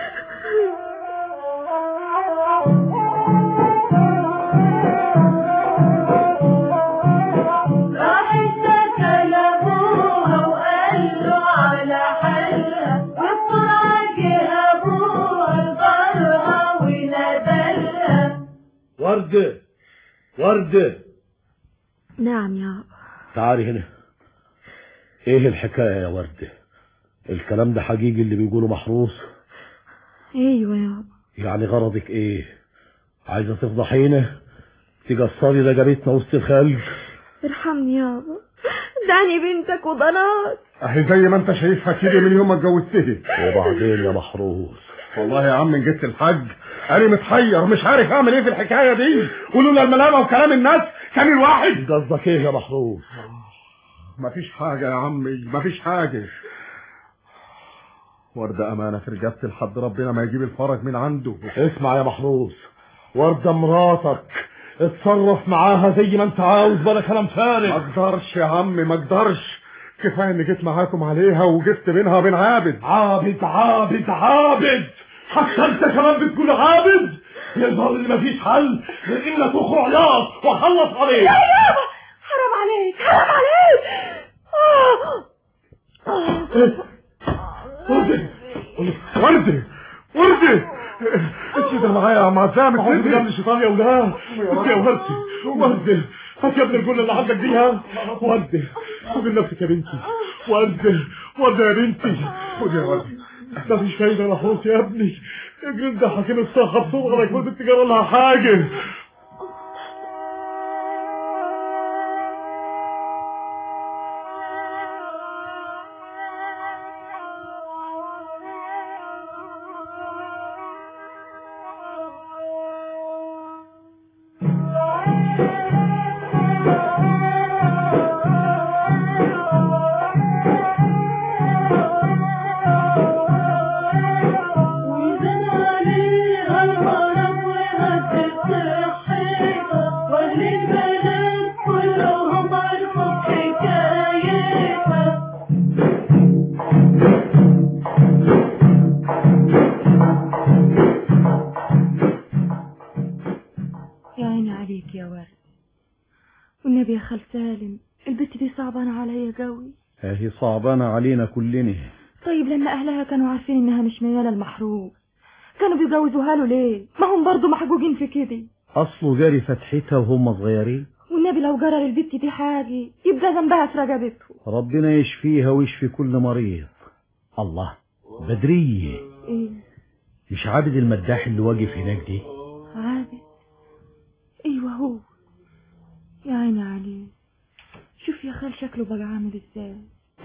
راح اشتكى لابوها وقال له على حلها والطرق ابوها البرها ونادلها وردة وردة نعم يابا تعالي هنا ايه الحكاية يا وردة الكلام ده حقيقي اللي بيقوله محروس ايوه يابا يعني غرضك ايه عايزة تفضحينا تقصري رقبتنا وسط الخلق ارحمني يابا دعني بنتك وضناك أهي زي ما أنت شايفها كده من يوم ما اتجوزتها وبعدين يا محروس والله يا عم إن جيت الحج أنا متحير مش عارف أعمل إيه في الحكاية دي ولولا الملامة وكلام الناس كان الواحد قصدك ايه يا محروس مفيش حاجة يا عمي مفيش حاجة وردة أمانة في رجبتي لحد ربنا ما يجيب الفرج من عنده اسمع يا محروس وردة مراتك اتصرف معاها زي ما انت عاوز بلا كلام ما فارغ اقدرش يا عمي ما اقدرش كفايه اني جيت معاكم عليها وجبت بينها وبين عابد عابد عابد عابد حتى انت كمان بتقول عابد يظهر ان مفيش حل غير انك تخرع ياض واخلص عليه يا يابا حرام عليك حرام عليك وردة وردة وردة انت ده معايا يا عم عزام اعوذ بالله من الشيطان يا ولاد انت يا وردة وردة هات يا ابن الجنة اللي عندك دي ها وردة خد لنفسك يا بنتي وردة وردة يا بنتي خد يا وردة مفيش فايدة يا محروس يا ابني اجري ده حكيم الصحة بصغرك والبنت جرى لها حاجة يا خال سالم البت دي صعبانة عليا قوي هي صعبانة علينا كلنا طيب لما اهلها كانوا عارفين انها مش ميالة المحروق كانوا بيجوزوها له ليه ما هم برضو محجوجين في كده أصله جاري فتحتها وهم صغيرين والنبي لو جرى للبت دي حاجة يبقى ذنبها في رقبته ربنا يشفيها ويشفي كل مريض الله بدرية ايه مش عابد المداح اللي واقف هناك دي عابد ايوه هو يا عيني عليه شوف يا خال شكله بقى عامل ازاي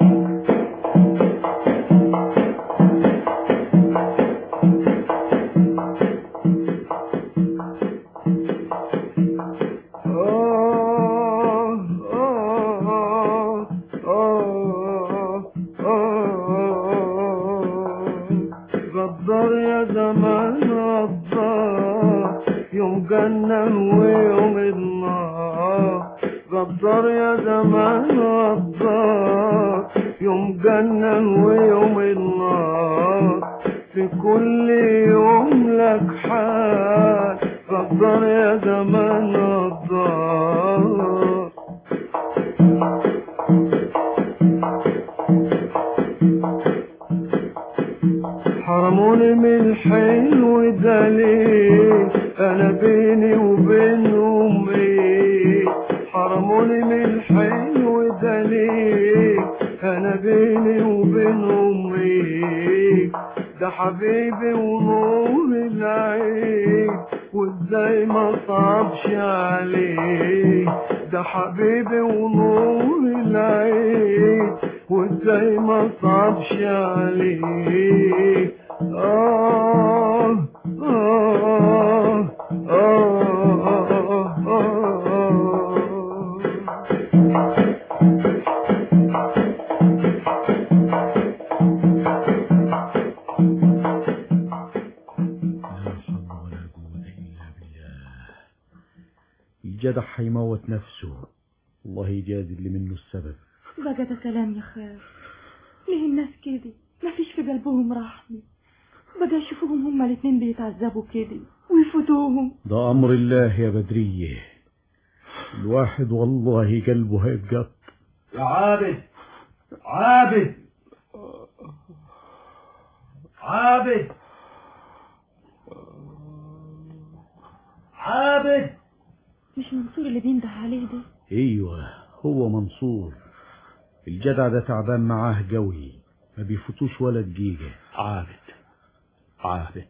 غدار يا زمان غدار يوم جنة ويوم النار غدار يا زمان غدار يوم جنة ويوم النار في كل يوم لك حال غدار يا زمان غدار حرموني من الحلو ده ليه انا بيني وبين امي حرموني من الحلو ده ليه انا بيني وبين امي ده حبيبي ونور العين وازاي ما صعبش عليه ده حبيبي ونور العين وازاي ما صعبش عليه آه آه آه آه الجدع هيموت نفسه الله يجازي اللي منه السبب بقى ده كلام يا خال ليه الناس كده ما فيش في قلبهم رحمة بقى يشوفوهم هما الاتنين بيتعذبوا كده ويفوتوهم ده أمر الله يا بدرية الواحد والله قلبه هيتقط يا عابد عابد عابد عابد مش منصور اللي بينده عليه ده ايوه هو منصور الجدع ده تعبان معاه قوي ما بيفوتوش ولا دقيقة عابد عابد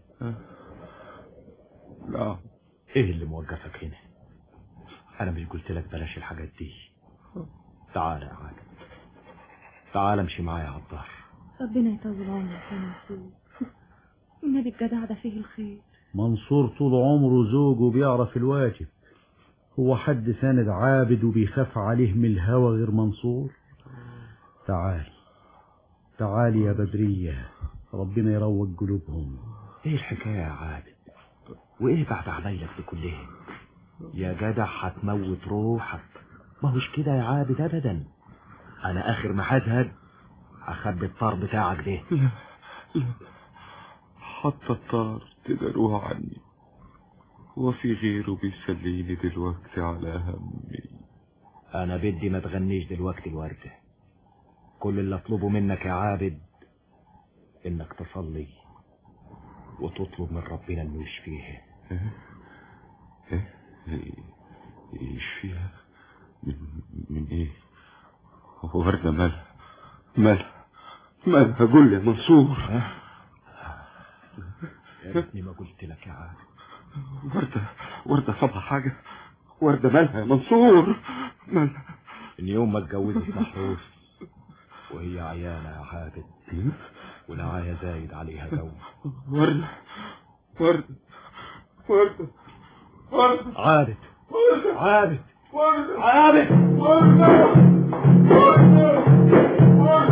لا ايه اللي موقفك هنا انا مش قلت لك بلاش الحاجات دي تعال يا عابد تعال امشي معايا على الظهر ربنا يطول عمرك يا منصور النبي الجدع ده فيه الخير منصور طول عمره زوج وبيعرف الواجب هو حد ساند عابد وبيخاف عليه من الهوى غير منصور تعال تعال يا بدرية ربنا يروق قلوبهم ايه الحكاية يا عابد وايه بعد عمايلك دي كلها يا جدع هتموت روحك ما هوش كده يا عابد ابدا انا اخر ما هدهد هخبي الطار بتاعك ده لا لا حتى الطار تدروها عني وفي غيره بيسليني دلوقتي على همي انا بدي ما تغنيش دلوقتي الوردة كل اللي اطلبه منك يا عابد انك تصلي وتطلب من ربنا انه يشفيها ايه ايه يشفيها من من ايه وردة مالها مالها مالها قول يا منصور يا ريتني ما قلت لك يا عابد وردة وردة صبها حاجة وردة مالها يا منصور مالها من يوم ما اتجوزت محروس وهي عيانة يا عابد والعاية زايد عليها جو وردة وردة وردة وردة عابد وردة عابد وردة عابد وردة وردة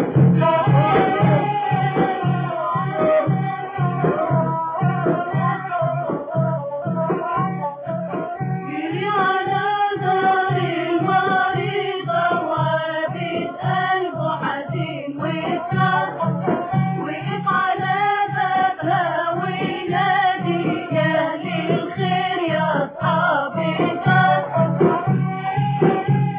جري على دار المريضة وابد قلبه حزين واتكسر وقف على بابها وينادي يا للخير يا أصحاب الكسر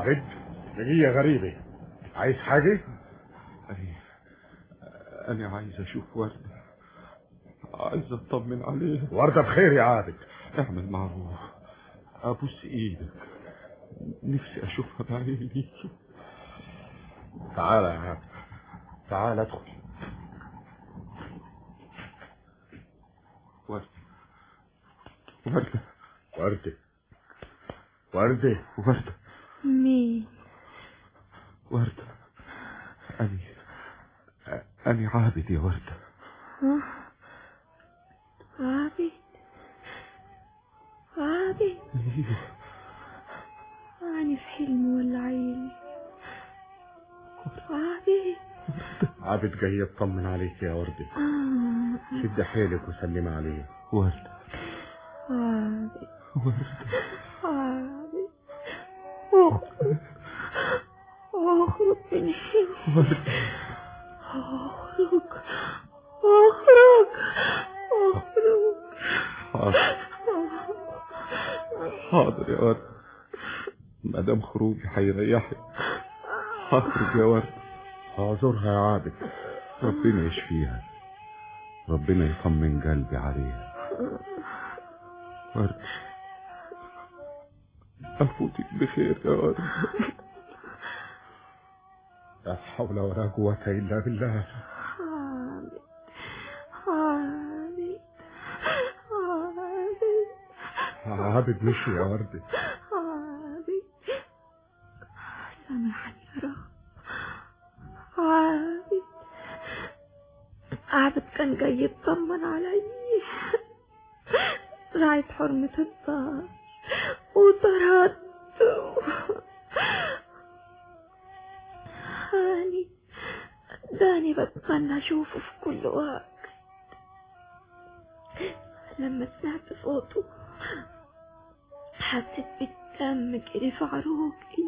عابد هي غريبة عايز حاجة؟ أي أنا عايز أشوف وردة عايز أطمن عليها وردة بخير يا عابد اعمل معروف أبوس إيدك نفسي أشوفها بعيني تعال يا عابد تعال ادخل وردة وردة وردة وردة وردة مين وردة أني أني عابد يا وردة ها عابد عابد أنا في حلم ولا عيل عابد عابد جاي يطمن عليك يا وردة آه. شد حيلك وسلم عليه وردة عابد وردة عابد اخرج اخرج من هنا وردة اخرج اخرج اخرج حاضر حاضر يا وردة مادام خروجي هيريحك هخرج يا وردة اعذرها يا عابد ربنا يشفيها ربنا يطمن قلبي عليها وردة أفوتك بخير يا وردة لا حول ولا قوة إلا بالله عابد عابد عابد عابد مشي يا وردة عابد سامحني يا رب عابد عابد كان جاي يطمن علي راعيت حرمة الدار وطردته هاني داني بتمنى اشوفه في كل وقت لما سمعت صوته حسيت بالدم جري في عروقي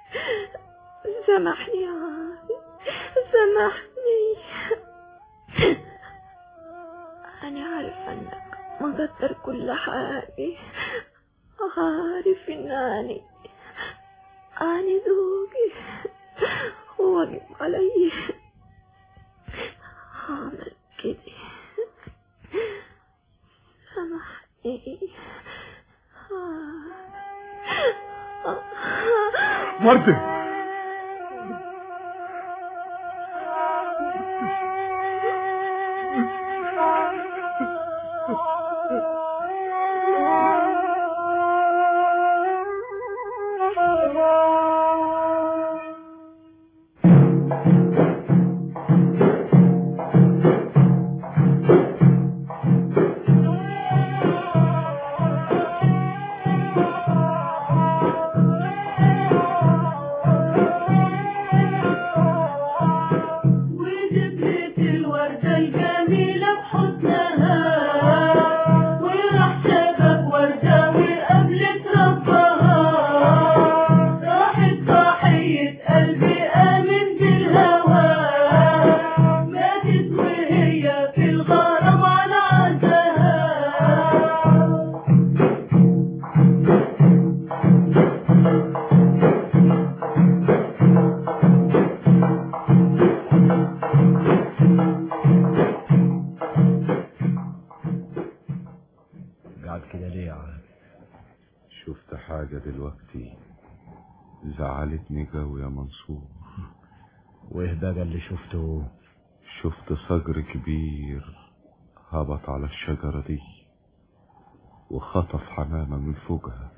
سامحني يا عابد سامحني أنا عارفة إنك مقدر كل حاجة عارف إن أنا أنا زوجي واجب علي هعمل كده سامحني وردة ودبلت الوردة الجميلة بحضنها وراح شبك وردة وقابلت ربها راحت ضحية قلبي آمن بالهوى ماتت وهي في الغرام على عزها قاعد كده ليه يا عم شفت حاجة دلوقتي زعلتني قوي يا منصور وايه بقى اللي شفته شفت صقر كبير هبط على الشجرة دي وخطف حمامة من فوقها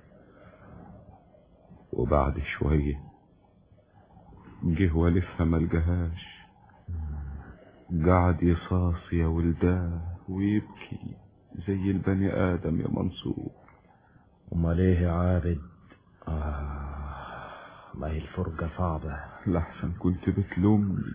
وبعد شوية جه ولفها ملقهاش قعد يصاص يا ولداه ويبكي زي البني آدم يا منصور امال ايه يا عابد آه ما هي الفرقة صعبة لحسن كنت بتلومني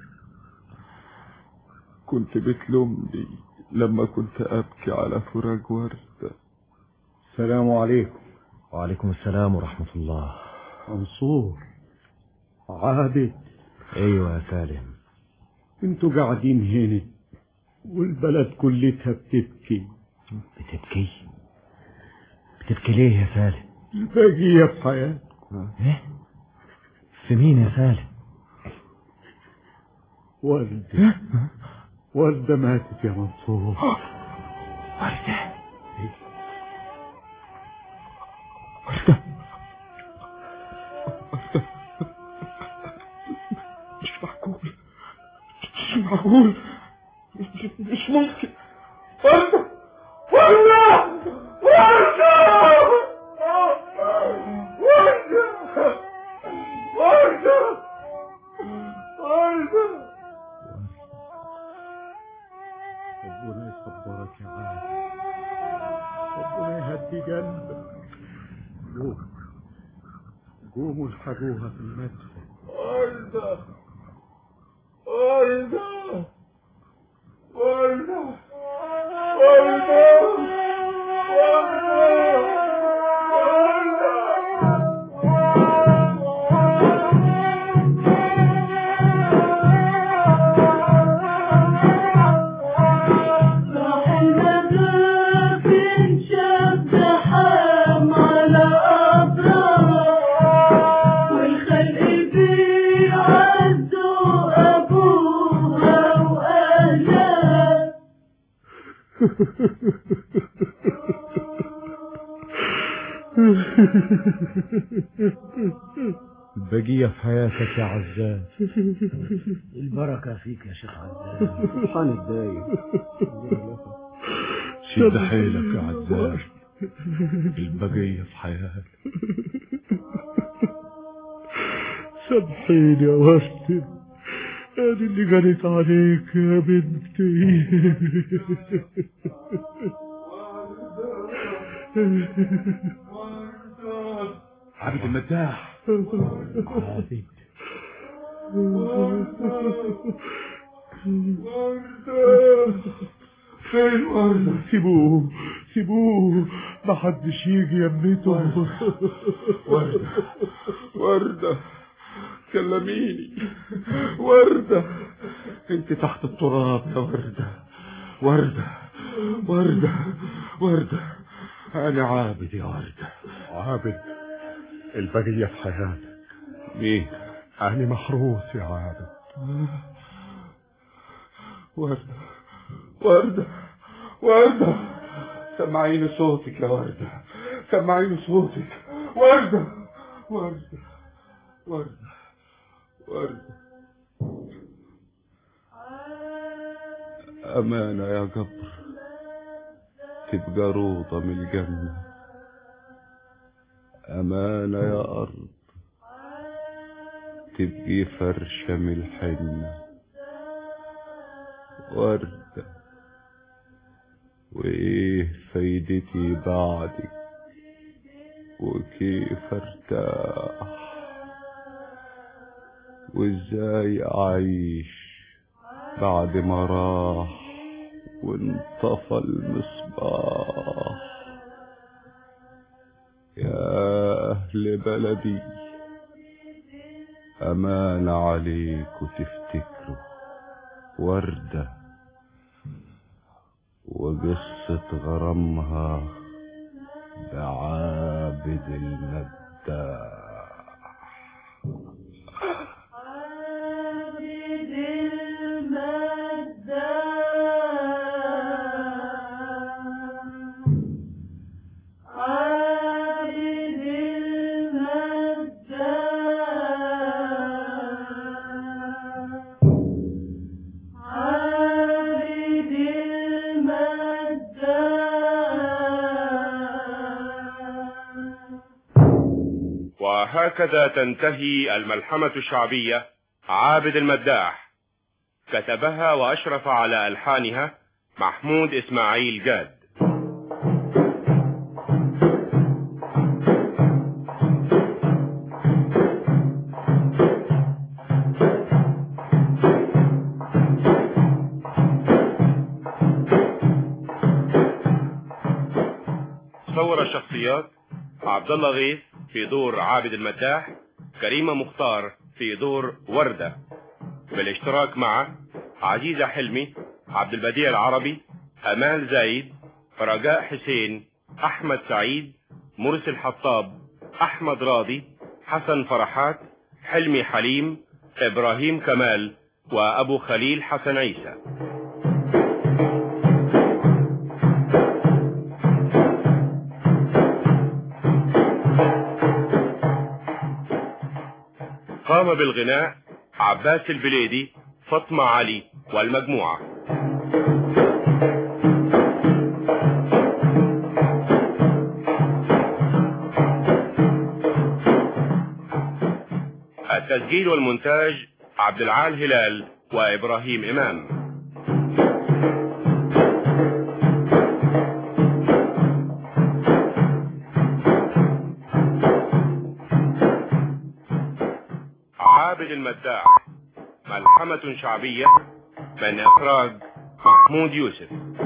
كنت بتلومني لما كنت أبكي على فراق وردة السلام عليكم وعليكم السلام ورحمة الله منصور عابد ايوه يا سالم انتوا قاعدين هنا والبلد كلتها بتبكي بتبكي بتبكي ليه يا سالم البقية في حياتكم ايه في مين يا سالم والدة والدة ماتت يا منصور وردة مش معقول مش معقول مش ممكن وردة وردة وردة وردة وردة وردة ربنا يصبرك يا عالم ربنا يهدي قلبك قوم قوموا الحقوها في المدفع وردة وردة وردة وردة البقية في حياتك يا عزام البركة فيك يا شيخ عزام سبحان الدايم شد حيلك يا عزام البقية في حياتك سامحيني يا وردة أنا اللي جريت عليك يا بنتي عبد المداح عابد فين وردة سيبوه سيبوه محدش يجي يمته وردة وردة كلميني وردة انت تحت التراب يا وردة وردة وردة وردة انا عابد يا وردة عابد البقية في حياتك مين انا محروس يا عابد وردة وردة وردة سمعيني صوتك يا وردة سمعيني صوتك وردة وردة وردة وردة أمانة يا جبر تبقى روضة من الجنة أمانة يا أرض تبقي فرشة من الحنة وردة وإيه فايدتي بعدك وكيف ارتاح وازاي اعيش بعد ما راح وانطفى المصباح يا اهل بلدي امان عليكم تفتكروا وردة وقصة غرامها بعابد المداح وهكذا تنتهي الملحمة الشعبية عابد المداح كتبها وأشرف على ألحانها محمود إسماعيل جاد صور الشخصيات عبد الله غيث في دور عابد المداح كريمة مختار في دور وردة بالاشتراك مع عزيزة حلمي عبد البديع العربي أمال زايد رجاء حسين أحمد سعيد مرسي الحطاب أحمد راضي حسن فرحات حلمي حليم إبراهيم كمال وأبو خليل حسن عيسى قام بالغناء عباس البليدي فاطمة علي والمجموعة التسجيل والمونتاج عبد العال هلال وإبراهيم إمام عابد المداح ملحمة شعبية من إخراج محمود يوسف